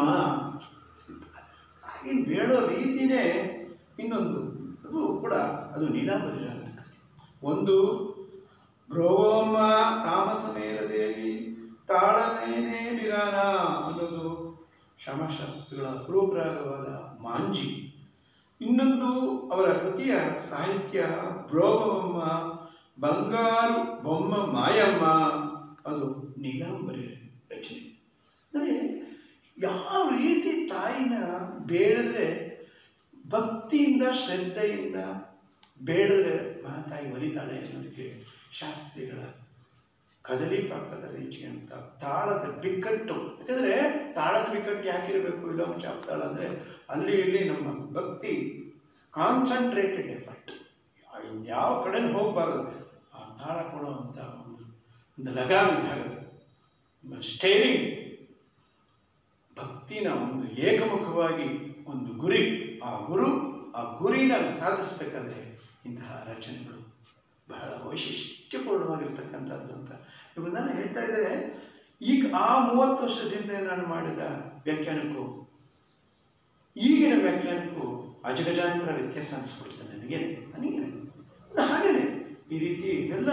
ತಾಯಿ ಬೇಡೋ ರೀತಿನೇ ಇನ್ನೊಂದು ಅದು ಕೂಡ ಅದು ನೀಲಾಂಬರಿಯಾಗದ ಕಥೆ ಒಂದು ಭ್ರೋವಮ್ಮ ತಾಮಸ ಮೇಲದೇವಿ ತಾಳನೇನೇ ಬಿರಾನ ಅನ್ನೋದು ಶ್ರಮಶಾಸ್ತ್ರಗಳ ಅಪರೂಪರಾಗವಾದ ಮಾಂಜಿ ಇನ್ನೊಂದು ಅವರ ಕೃತಿಯ ಸಾಹಿತ್ಯ ಭ್ರೋಗವಮ್ಮ ಬಂಗಾರು ಬೊಮ್ಮ ಮಾಯಮ್ಮ ಅದು ನೀಲಾಂಬರಿ ರಚನೆ ಅಂದರೆ ಯಾವ ರೀತಿ ತಾಯಿನ ಬೇಡಿದ್ರೆ ಭಕ್ತಿಯಿಂದ ಶ್ರದ್ಧೆಯಿಂದ ಬೇಡಿದ್ರೆ ಮಹಾತಾಯಿ ಒಲಿತಾಳೆ ಅನ್ನೋದಕ್ಕೆ ಶಾಸ್ತ್ರಿಗಳ ಕದಲಿ ಪಾಕದ ರೇಚಿ ಅಂತ ತಾಳದ ಬಿಕ್ಕಟ್ಟು ಯಾಕಂದರೆ ತಾಳದ ಬಿಕ್ಕಟ್ಟು ಯಾಕಿರಬೇಕು ವಿಲೋಮ ಚಾಪ್ತಾಳ ಅಂದರೆ ಅಲ್ಲಿ ಇಲ್ಲಿ ನಮ್ಮ ಭಕ್ತಿ ಕಾನ್ಸಂಟ್ರೇಟೆಡ್ ಎಫರ್ಟ್ ಯಾವ ಕಡೆನೂ ಹೋಗಬಾರ್ದು ಆ ತಾಳ ಕೊಡುವಂಥ ಒಂದು ಒಂದು ಲಗಾಮ್ ಇದ್ದಾಗ ಸ್ಟೇರಿಂಗ್ ಭಕ್ತಿನ ಒಂದು ಏಕಮುಖವಾಗಿ ಒಂದು ಗುರಿ ಆ ಗುರು ಆ ಗುರಿನ ಸಾಧಿಸಬೇಕಾದ್ರೆ ಇಂತಹ ರಚನೆಗಳು ಬಹಳ ವೈಶಿಷ್ಟ್ಯಪೂರ್ಣವಾಗಿರ್ತಕ್ಕಂಥದ್ದು ಅಂತ ಇವಾಗ ನಾನು ಹೇಳ್ತಾ ಇದ್ದರೆ ಈಗ ಆ ಮೂವತ್ತು ವರ್ಷದಿಂದ ನಾನು ಮಾಡಿದ ವ್ಯಾಖ್ಯಾನಕ್ಕೂ ಈಗಿನ ವ್ಯಾಖ್ಯಾನಕ್ಕೂ ಅಜಗಜಾಂತರ ವ್ಯತ್ಯಾಸ ಅನಿಸ್ಬಿಡುತ್ತೆ ನನಗೆ ನನಗೆ ಅದು ಹಾಗೇನೆ ಈ ರೀತಿ ಎಲ್ಲ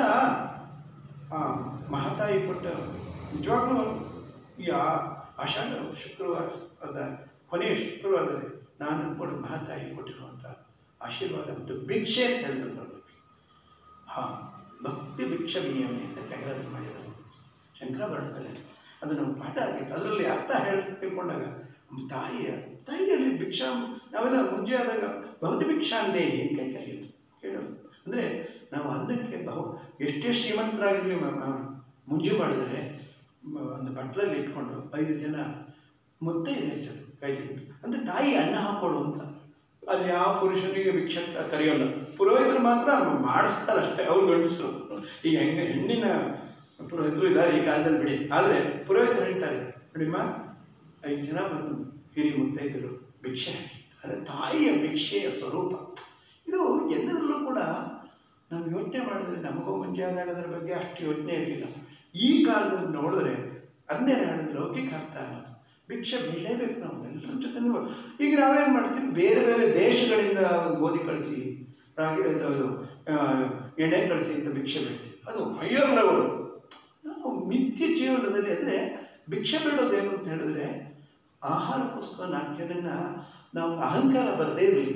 ಆ ಮಹಾತಾಯಿ ಕೊಟ್ಟ ನಿಜವಾಗ್ಲೂ ಈ ಆ ಆಷಾಢ ಶುಕ್ರವಾರ ಅದ ಕೊನೆಯ ಶುಕ್ರವಾರದಲ್ಲಿ ನಾನು ಅನ್ಕೊಂಡು ಮಹಾತಾಯಿ ಕೊಟ್ಟಿರುವಂಥ ಆಶೀರ್ವಾದ ಮತ್ತು ಭಿಕ್ಷೆ ಅಂತ ಹೇಳಿದ್ರು ಬರಬೇಕು ಹಾಂ ಭಕ್ತಿ ಭಿಕ್ಷಮೀಯಮೆ ಅಂತ ತೆಗೆದು ಮಾಡಿದರು ಶಂಕರಾಭರಣದಲ್ಲಿ ಅದು ನಮ್ಮ ಪಾಠ ಆಗಿತ್ತು ಅದರಲ್ಲಿ ಅರ್ಥ ಹೇಳಿ ತಿಳ್ಕೊಂಡಾಗ ನಮ್ಮ ತಾಯಿಯ ತಾಯಿಯಲ್ಲಿ ಭಿಕ್ಷಾ ನಾವೆಲ್ಲ ಮುಂಜೆ ಆದಾಗ ಭವತಿ ಭಿಕ್ಷಾಂದೇ ಅಂತ ಕರೆಯೋದು ಹೇಳೋದು ಅಂದರೆ ನಾವು ಅನ್ನಕ್ಕೆ ಬಹು ಎಷ್ಟೇ ಶ್ರೀಮಂತರಾಗಿರಲಿ ಮುಂಜಿ ಮಾಡಿದ್ರೆ ಮ- ಒಂದು ಬಟ್ಲಲ್ಲಿ ಇಟ್ಕೊಂಡು ಐದು ಜನ ಮುದ್ದೆ ಇರ್ತದೆ ಕೈಲಿ ಅಂದರೆ ತಾಯಿ ಅನ್ನ ಹಾಕೊಡು ಅಂತ ಅಲ್ಲಿ ಯಾವ ಪುರುಷನಿಗೆ ಭಿಕ್ಷಕ ಕರೆಯೋಲ್ಲ ಪುರೋಹಿತರು ಮಾತ್ರ ಮಾಡಿಸ್ತಾರೆ ಅಷ್ಟೇ ಅವ್ರು ಗಂಡಸರು ಈಗ ಹೆಂಗೆ ಹೆಣ್ಣಿನ ಪುರೋಹಿತರು ಇದ್ದಾರೆ ಈ ಕಾಲದಲ್ಲಿ ಬಿಡಿ ಆದರೆ ಪುರೋಹಿತರು ಹೇಳ್ತಾರೆ ನೋಡಿಮ್ಮ ಐದು ಜನ ಬಂದು ಹಿರಿ ಮುತ್ತೈದರು ಭಿಕ್ಷೆ ಹಾಕಿ ಅಂದರೆ ತಾಯಿಯ ಭಿಕ್ಷೆಯ ಸ್ವರೂಪ ಇದು ಎಲ್ಲದರಲ್ಲೂ ಕೂಡ ನಾವು ಯೋಚನೆ ಮಾಡಿದ್ರೆ ನಮಗೂ ಮುಂಚೆ ಆದಾಗ ಅದರ ಬಗ್ಗೆ ಅಷ್ಟು ಯೋಚನೆ ಇರಲಿಲ್ಲ ಈ ಕಾಲದಲ್ಲಿ ನೋಡಿದ್ರೆ ಅದನ್ನೇ ನಾನು ಲೌಕಿಕ ಅರ್ಥ ಅನ್ನೋದು ಭಿಕ್ಷೆ ಬೆಳೆಯಬೇಕು ನಾವು ಎಲ್ಲರ ಜೊತೆ ಈಗ ನಾವೇನು ಮಾಡ್ತೀವಿ ಬೇರೆ ಬೇರೆ ದೇಶಗಳಿಂದ ಗೋಧಿ ಕಳಿಸಿ ರಾಗಿ ಅದು ಆ, ಎಣ್ಣೆ ಕಳಿಸಿ ಅಂತ ಭಿಕ್ಷೆ ಬೇಡ್ತೀವಿ ಅದು ಹೈಯರ್ ಲೆವೆಲ್ ನಾವು ನಿತ್ಯ ಜೀವನದಲ್ಲಿ ಅಂದರೆ ಭಿಕ್ಷೆ ಬೇಡೋದೇನು ಅಂತ ಹೇಳಿದ್ರೆ ಆಹಾರಕ್ಕೋಸ್ಕರ ನಾಲ್ಕು ಜನನ ನಾವು ಅಹಂಕಾರ ಬರದೇ ಇರಲಿ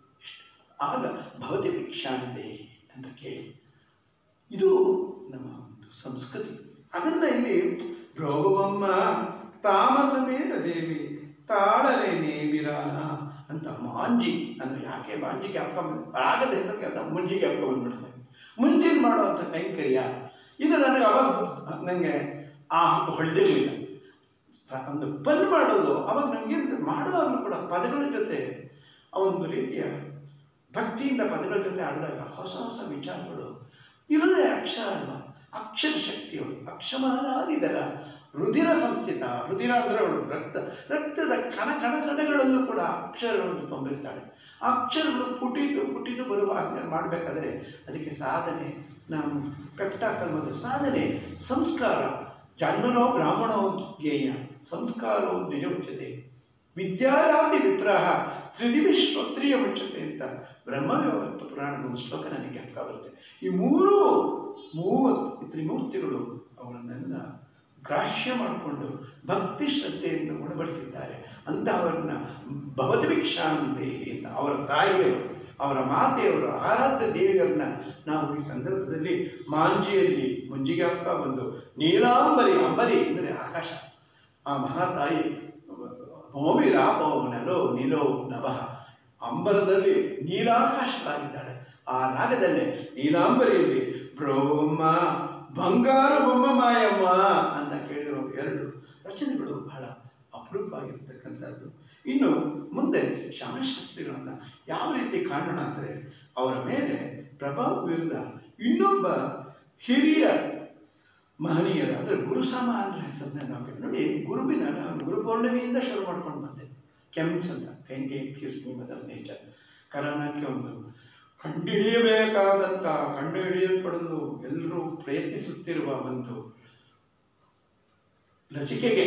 ಆಗ ಭವತಿ ಭಿಕ್ಷಾಂತೆ ಅಂತ ಕೇಳಿ ಇದು ನಮ್ಮ ಒಂದು ಸಂಸ್ಕೃತಿ ಅದನ್ನು ಇಲ್ಲಿ ಭೋಗವಮ್ಮ ತಾಮಸಮೇನ ದೇವಿ ತಾಳರೇನೆ ಬಿರಾನ ಅಂತ ಮಾಂಜಿ ನಾನು ಯಾಕೆ ಮಾಂಜಿ ಜ್ಞಾಪಕ ಬಂದ್- ರಾಗದ ಹೆಸರಿಗೆ ಅಂತ ಮುಂಜಿ ಜ್ಞಾಪಕ ಬಂದ್ಬಿಡ್ತೇನೆ ಮುಂಜಿನ ಮಾಡುವಂಥ ಕೈಂಕರ್ಯ ಇದು ನನಗೆ ಅವಾಗ ನನಗೆ ಆ ಹೊಳೆದಿರಲಿಲ್ಲ ಒಂದು ಪಲ್ ಮಾಡೋದು ಅವಾಗ ನಮಗೆ ಮಾಡುವಾಗಲೂ ಕೂಡ ಪದಗಳ ಜೊತೆ ಆ ಒಂದು ರೀತಿಯ ಭಕ್ತಿಯಿಂದ ಪದಗಳ ಜೊತೆ ಆಡಿದಾಗ ಹೊಸ ಹೊಸ ವಿಚಾರಗಳು ಇರೋದೇ ಅಕ್ಷರ ಅಲ್ವಾ ಅಕ್ಷರ ಶಕ್ತಿಯಳು ಅಕ್ಷಮಾನಾದಿದರ ರುಧಿರ ಸಂಸ್ಥಿತ ರುಧಿರ ಅಂದರೆ ಅವಳು ರಕ್ತ ರಕ್ತದ ಕಣ ಕಣ ಕಣಗಳಲ್ಲೂ ಕೂಡ ಅಕ್ಷರಗಳನ್ನು ತುಂಬಿರ್ತಾಳೆ ಆ ಅಕ್ಷರಗಳು ಪುಟಿದು ಪುಟಿದು ಬರುವ ಹಾಗೆ ಮಾಡಬೇಕಾದ್ರೆ ಅದಕ್ಕೆ ಸಾಧನೆ ನಾವು ಪೆಪ್ಟಾಕಲ್ಮದ ಸಾಧನೆ ಸಂಸ್ಕಾರ ಜನ್ಮನೋ ಬ್ರಾಹ್ಮಣೋ ಜ್ಞೇಯ ಸಂಸ್ಕಾರೋ ನಿಜ ಉಚ್ಯತೆ ವಿದ್ಯಾಯಾತಿ ವಿಪ್ರಾಹ ತ್ರಿದಿವಿ ಶ್ರೋತ್ರಿಯ ಮುಚ್ಚತೆ ಅಂತ ಬ್ರಹ್ಮವ್ಯವತ್ತ ಪುರಾಣದ ಒಂದು ಶ್ಲೋಕ ನನಗೆ ಜ್ಞಾಪಕ ಬರುತ್ತೆ ಈ ಮೂರು ಮೂವತ್ತು ತ್ರಿಮೂರ್ತಿಗಳು ಅವುಗಳನ್ನೆಲ್ಲ ಗ್ರಾಹ್ಯ ಮಾಡಿಕೊಂಡು ಭಕ್ತಿ ಶ್ರದ್ಧೆಯಿಂದ ಗುಣಪಡಿಸಿದ್ದಾರೆ ಅಂತಹವರನ್ನ ಭವತಿ ಭಿಕ್ಷಾಂತೆ ಅಂತ ಅವರ ತಾಯಿಯವರು ಅವರ ಮಾತೆಯವರು ಆರಾಧ್ಯ ದೇವಿಯರನ್ನ ನಾವು ಈ ಸಂದರ್ಭದಲ್ಲಿ ಮಾಂಜಿಯಲ್ಲಿ ಮುಂಜಿಗಾಪ್ಕ ಬಂದು ನೀಲಾಂಬರಿ ಅಂಬರಿ ಅಂದರೆ ಆಕಾಶ ಆ ಮಹಾತಾಯಿ ಭೂಮಿ ರಾಪೋ ನೆಲೋ ನಿಲೋ ನಭಃ ಅಂಬರದಲ್ಲಿ ನೀಲಾಕಾಶಲಾಗಿದ್ದಾಳೆ ಆ ರಾಗದಲ್ಲೇ ನೀಲಾಂಬರಿಯಲ್ಲಿ ಬ್ರೋಮ್ಮ ಬಂಗಾರ ಬೊಮ್ಮ ಮಾಯಮ್ಮ ಅಂತ ಕೇಳಿರೋ ಎರಡು ರಚನೆಗಳು ಬಹಳ ಅಪರೂಪ ಆಗಿರ್ತಕ್ಕಂಥದ್ದು ಇನ್ನು ಮುಂದೆ ಶ್ಯಾಮಶಾಸ್ತ್ರಿಗಳನ್ನು ಯಾವ ರೀತಿ ಕಾಣೋಣ ಅಂದರೆ ಅವರ ಮೇಲೆ ಪ್ರಭಾವ ಬೀರಿದ ಇನ್ನೊಬ್ಬ ಹಿರಿಯ ಮಹನೀಯರ ಅಂದರೆ ಗುರು ಸಾಮಾನ್ಯರ ಹೆಸರನ್ನ ನಾವು ನೋಡಿ ಗುರುವಿನ ನಾನು ಗುರು ಪೌರ್ಣಿಮೆಯಿಂದ ಶುರು ಮಾಡ್ಕೊಂಡು ಬಂದೆ ಕೆಮ್ಸ್ ಅಂತ kindly excuse me mother nature ಕರೋನಾಕ್ಕೆ ಒಂದು ಕಂಡುಹಿಡಿಯಬೇಕಾದಂಥ ಕಂಡುಹಿಡಿಯಲ್ಪಡಲು ಎಲ್ಲರೂ ಪ್ರಯತ್ನಿಸುತ್ತಿರುವ ಒಂದು ಲಸಿಕೆಗೆ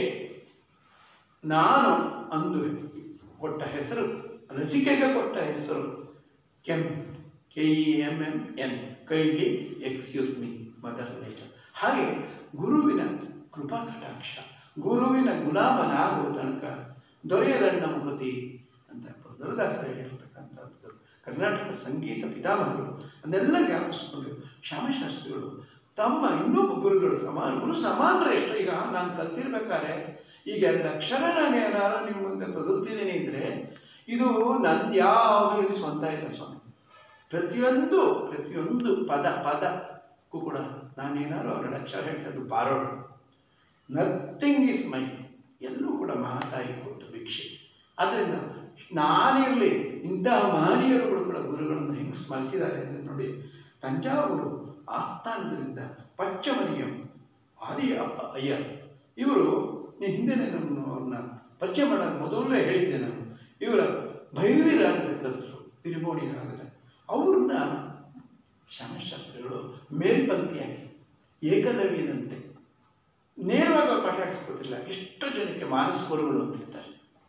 ನಾನು ಅಂದು ಕೊಟ್ಟ ಹೆಸರು ಲಸಿಕೆಗೆ ಕೊಟ್ಟ ಹೆಸರು ಕೆಂ K E M M N kindly excuse me mother nature ಹಾಗೆ ಗುರುವಿನ ಕೃಪಾ ಕಟಾಕ್ಷ ಗುರುವಿನ ಗುಲಾಮನಾಗುವ ತನಕ ದೊರೆಯದಣ್ಣ ಮುಖತಿ ಅಂತ ಪುರದಾಸರು ಹೇಳಿರ್ತಕ್ಕಂಥದ್ದು ಕರ್ನಾಟಕ ಸಂಗೀತ ಪಿತಾಮಹರು ಅದೆಲ್ಲ ಜ್ಞಾಪಿಸಿಕೊಂಡು ಶ್ಯಾಮಶಾಸ್ತ್ರಿಗಳು ತಮ್ಮ ಇನ್ನೊಬ್ಬ ಗುರುಗಳು ಸಮಾನ ಗುರು ಸಮಾನರೇ ಎಷ್ಟು ಈಗ ನಾನು ಕಲ್ತಿರ್ಬೇಕಾದ್ರೆ ಈಗ ಎರಡು ಅಕ್ಷರ ನಾನು ಏನಾರು ನಿಮ್ಮ ಮುಂದೆ ತೊದಲ್ತಿದ್ದೀನಿ ಅಂದರೆ ಇದು ನಂದು ಯಾವುದು ಇಲ್ಲಿ ಸ್ವಂತ ಇಲ್ಲ ಸ್ವಾಮಿ ಪ್ರತಿಯೊಂದು ಪ್ರತಿಯೊಂದು ಪದ ಪದಕ್ಕೂ ಕೂಡ ನಾನೇನಾದ್ರು ಎರಡು ಅಕ್ಷರ ಹೇಳ್ತಾ ಅದು ಬಾರೋಡು ನಥಿಂಗ್ ಈಸ್ ಮೈ ಎಲ್ಲೂ ಕೂಡ ಮಹಾತಾಯಿ ಕೊಟ್ಟು ಭಿಕ್ಷೆ ಆದ್ದರಿಂದ ನಾನಿರಲಿ ಇಂತಹ ಮಹನೀಯರುಗಳು ಕೂಡ ಗುರುಗಳನ್ನು ಹೆಂಗೆ ಸ್ಮರಿಸಿದ್ದಾರೆ ಅಂತ ನೋಡಿ ತಂಜಾವೂರು ಆಸ್ಥಾನದಿಂದ ಪಚ್ಚಮನಿಯಂ ಆದಿ ಅಪ್ಪ ಅಯ್ಯರ್ ಇವರು ಈ ಹಿಂದೆನೇ ನಾನು ಅವ್ರನ್ನ ಪರಿಚಯ ಮಾಡೋಕ್ಕೆ ಮೊದಲೇ ಹೇಳಿದ್ದೆ ನಾನು ಇವರ ಭೈರವಿ ರಾಗದ ಕರ್ತರು ತಿರುಮೋಣಿ ರಾಗದ ಅವ್ರನ್ನ ಶ್ಯಾಮಶಾಸ್ತ್ರಿಗಳು ಮೇಲ್ಪಂಕ್ತಿಯಾಗಿ ಏಕಲವ್ಯನಂತೆ ನೇರವಾಗಿ ಅವ್ರು ಪಾಠ ಆಡಿಸ್ಕೊತಿಲ್ಲ ಎಷ್ಟೋ ಜನಕ್ಕೆ ಮಾನಸಗುರುಗಳು ಅಂತಿರ್ತಾರೆ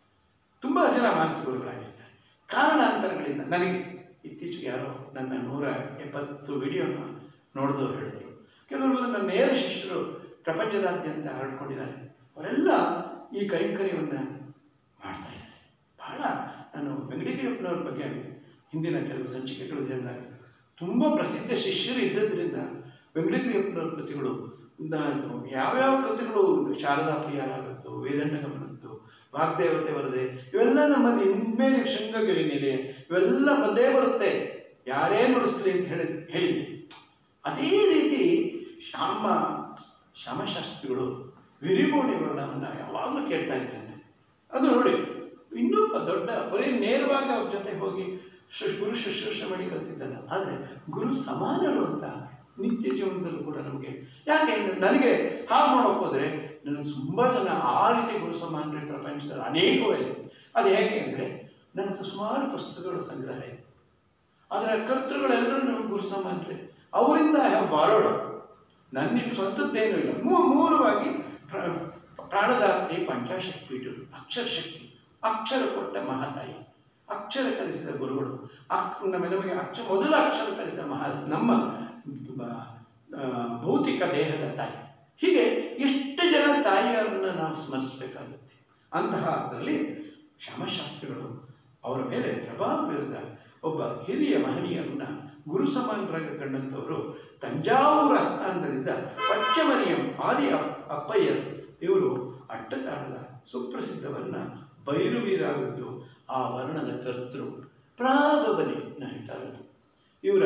ತುಂಬ ಜನ ಮಾನಸಗುರುಗಳಾಗಿರ್ತಾರೆ ಕಾರಣಾಂತರಗಳಿಂದ ನನಗೆ ಇತ್ತೀಚೆಗೆ ಯಾರೋ ನನ್ನ ನೂರ ಎಪ್ಪತ್ತು ವಿಡಿಯೋನ ನೋಡಿದವರು ಹೇಳಿದರು ಕೆಲವರು ನನ್ನ ನೇರ ಶಿಷ್ಯರು ಪ್ರಪಂಚದಾದ್ಯಂತ ಹರಡ್ಕೊಂಡಿದ್ದಾರೆ ಅವರೆಲ್ಲ ಈ ಕೈಂಕರ್ಯವನ್ನು ಮಾಡ್ತಾ ಇದ್ದಾರೆ ಬಹಳ ನಾನು ವೆಂಕಟಗಿರಿಯಪ್ಪನವ್ರ ಬಗ್ಗೆ ಹಿಂದಿನ ಕೆಲವು ಸಂಚಿಕೆಗಳು ಹೇಳಿದಾಗ ತುಂಬ ಪ್ರಸಿದ್ಧ ಶಿಷ್ಯರು ಇದ್ದದ್ರಿಂದ ವೆಂಕಟಗಿರಿಯಪ್ಪನವ್ರ ಕೃತಿಗಳು ನ- ಯಾವ್ಯಾವ ಕೃತಿಗಳು ಇದು ಶಾರದಾ ಪ್ರಿಯರಾಗತ್ತು ವೇದಣ್ಣ ಗಮನದ್ದು ವಾಗ್ದೇವತೆ ಬರದೆ ಇವೆಲ್ಲ ನಮ್ಮಲ್ಲಿ ಇನ್ಮೇಲೆ ಶೃಂಗಗಿರಿ ನೆಲೆ ಇವೆಲ್ಲ ಬಂದೇ ಬರುತ್ತೆ ಯಾರೇ ನುಡಿಸ್ಲಿ ಅಂತ ಹೇಳಿ ಹೇಳಿದ್ದೆ ಅದೇ ರೀತಿ ಶ್ಯಾಮ ಶ್ಯಾಮಶಾಸ್ತ್ರಿಗಳು ವಿರಿಬೋಣಿ ವರ್ಣವನ್ನು ಯಾವಾಗಲೂ ಕೇಳ್ತಾ ಇದ್ದಂತೆ ಅದು ನೋಡಿ ಇನ್ನೊಬ್ಬ ದೊಡ್ಡ ಬರೀ ನೇರವಾಗಿ ಅವ್ರ ಜೊತೆ ಹೋಗಿ ಶು ಗುರು ಶುಶ್ರೂಷೆ ಮಾಡಿ ಕಲ್ತಿದ್ದಾನೆ ಆದರೆ ಗುರು ಸಮಾನರು ಅಂತ ನಿತ್ಯ ಜೀವನದಲ್ಲೂ ಕೂಡ ನಮಗೆ ಯಾಕೆ ಅಂದರೆ ನನಗೆ ಹಾಗೆ ಮಾಡೋಕೆ ಹೋದರೆ ನನಗೆ ತುಂಬ ಜನ ಆ ರೀತಿ ಗುರು ಸಮಾನರು ಈ ಪ್ರಪಂಚದಲ್ಲಿ ಅನೇಕವೇ ಇದೆ ಅದು ಹೇಗೆ ಅಂದರೆ ನನ್ನ ಹತ್ರ ಸುಮಾರು ಪುಸ್ತಕಗಳ ಸಂಗ್ರಹ ಇದೆ ಅದರ ಕರ್ತೃಗಳೆಲ್ಲರೂ ನಮಗೆ ಗುರು ಸಮಾನರೇ ಅವರಿಂದ ಬಾರೋಡ ನನ್ನಿಲ್ಲಿ ಸ್ವಂತದ್ದೇನೂ ಇಲ್ಲ ಮೂ ಮೂಲವಾಗಿ ಪ್ರ- ಪ್ರಾಣದಾತ್ರಿ ಪಂಚಾಶಕ್ತಿ ಪೀಠರು ಅಕ್ಷರಶಕ್ತಿ ಅಕ್ಷರ ಕೊಟ್ಟ ಮಹಾತಾಯಿ ಅಕ್ಷರ ಕಲಿಸಿದ ಗುರುಗಳು ಅಕ್ ನಮ್ಮ ನಮಗೆ ಅಕ್ಷ ಮೊದಲ ಅಕ್ಷರ ಕಲಿಸಿದ ಮಹಾ ನಮ್ಮ ಬ- ಆ, ಭೌತಿಕ ದೇಹದ ತಾಯಿ ಹೀಗೆ ಎಷ್ಟು ಜನ ತಾಯಿಯರನ್ನು ನಾವು ಸ್ಮರಿಸಬೇಕಾಗುತ್ತೆ ಅಂತಹ ಅದರಲ್ಲಿ ಶ್ಯಾಮಶಾಸ್ತ್ರಿಗಳು ಅವರ ಮೇಲೆ ಪ್ರಭಾವ ಬೀರಿದ ಒಬ್ಬ ಹಿರಿಯ ಮಹನೀಯರನ್ನ ಗುರು ಸಮಾನರಾಗಿ ಕಂಡಂಥವರು ತಂಜಾವೂರು ಆಸ್ಥಾನದಿಂದ ಪಚ್ಚಮನಿಯಂ ಆದಿ ಅಪ್ ಅಪ್ಪಯ್ಯರು ಇವರು ಅಟ್ಟತಾಳದ ಸುಪ್ರಸಿದ್ಧವನ್ನ ಬೈರುವೀರಾಗದ್ದು ಆ ವರ್ಣದ ಕರ್ತೃ ಪ್ರಾಬಬಲಿ ನಾ ಹೇಳ್ತಾ ಇರೋದು ಇವರ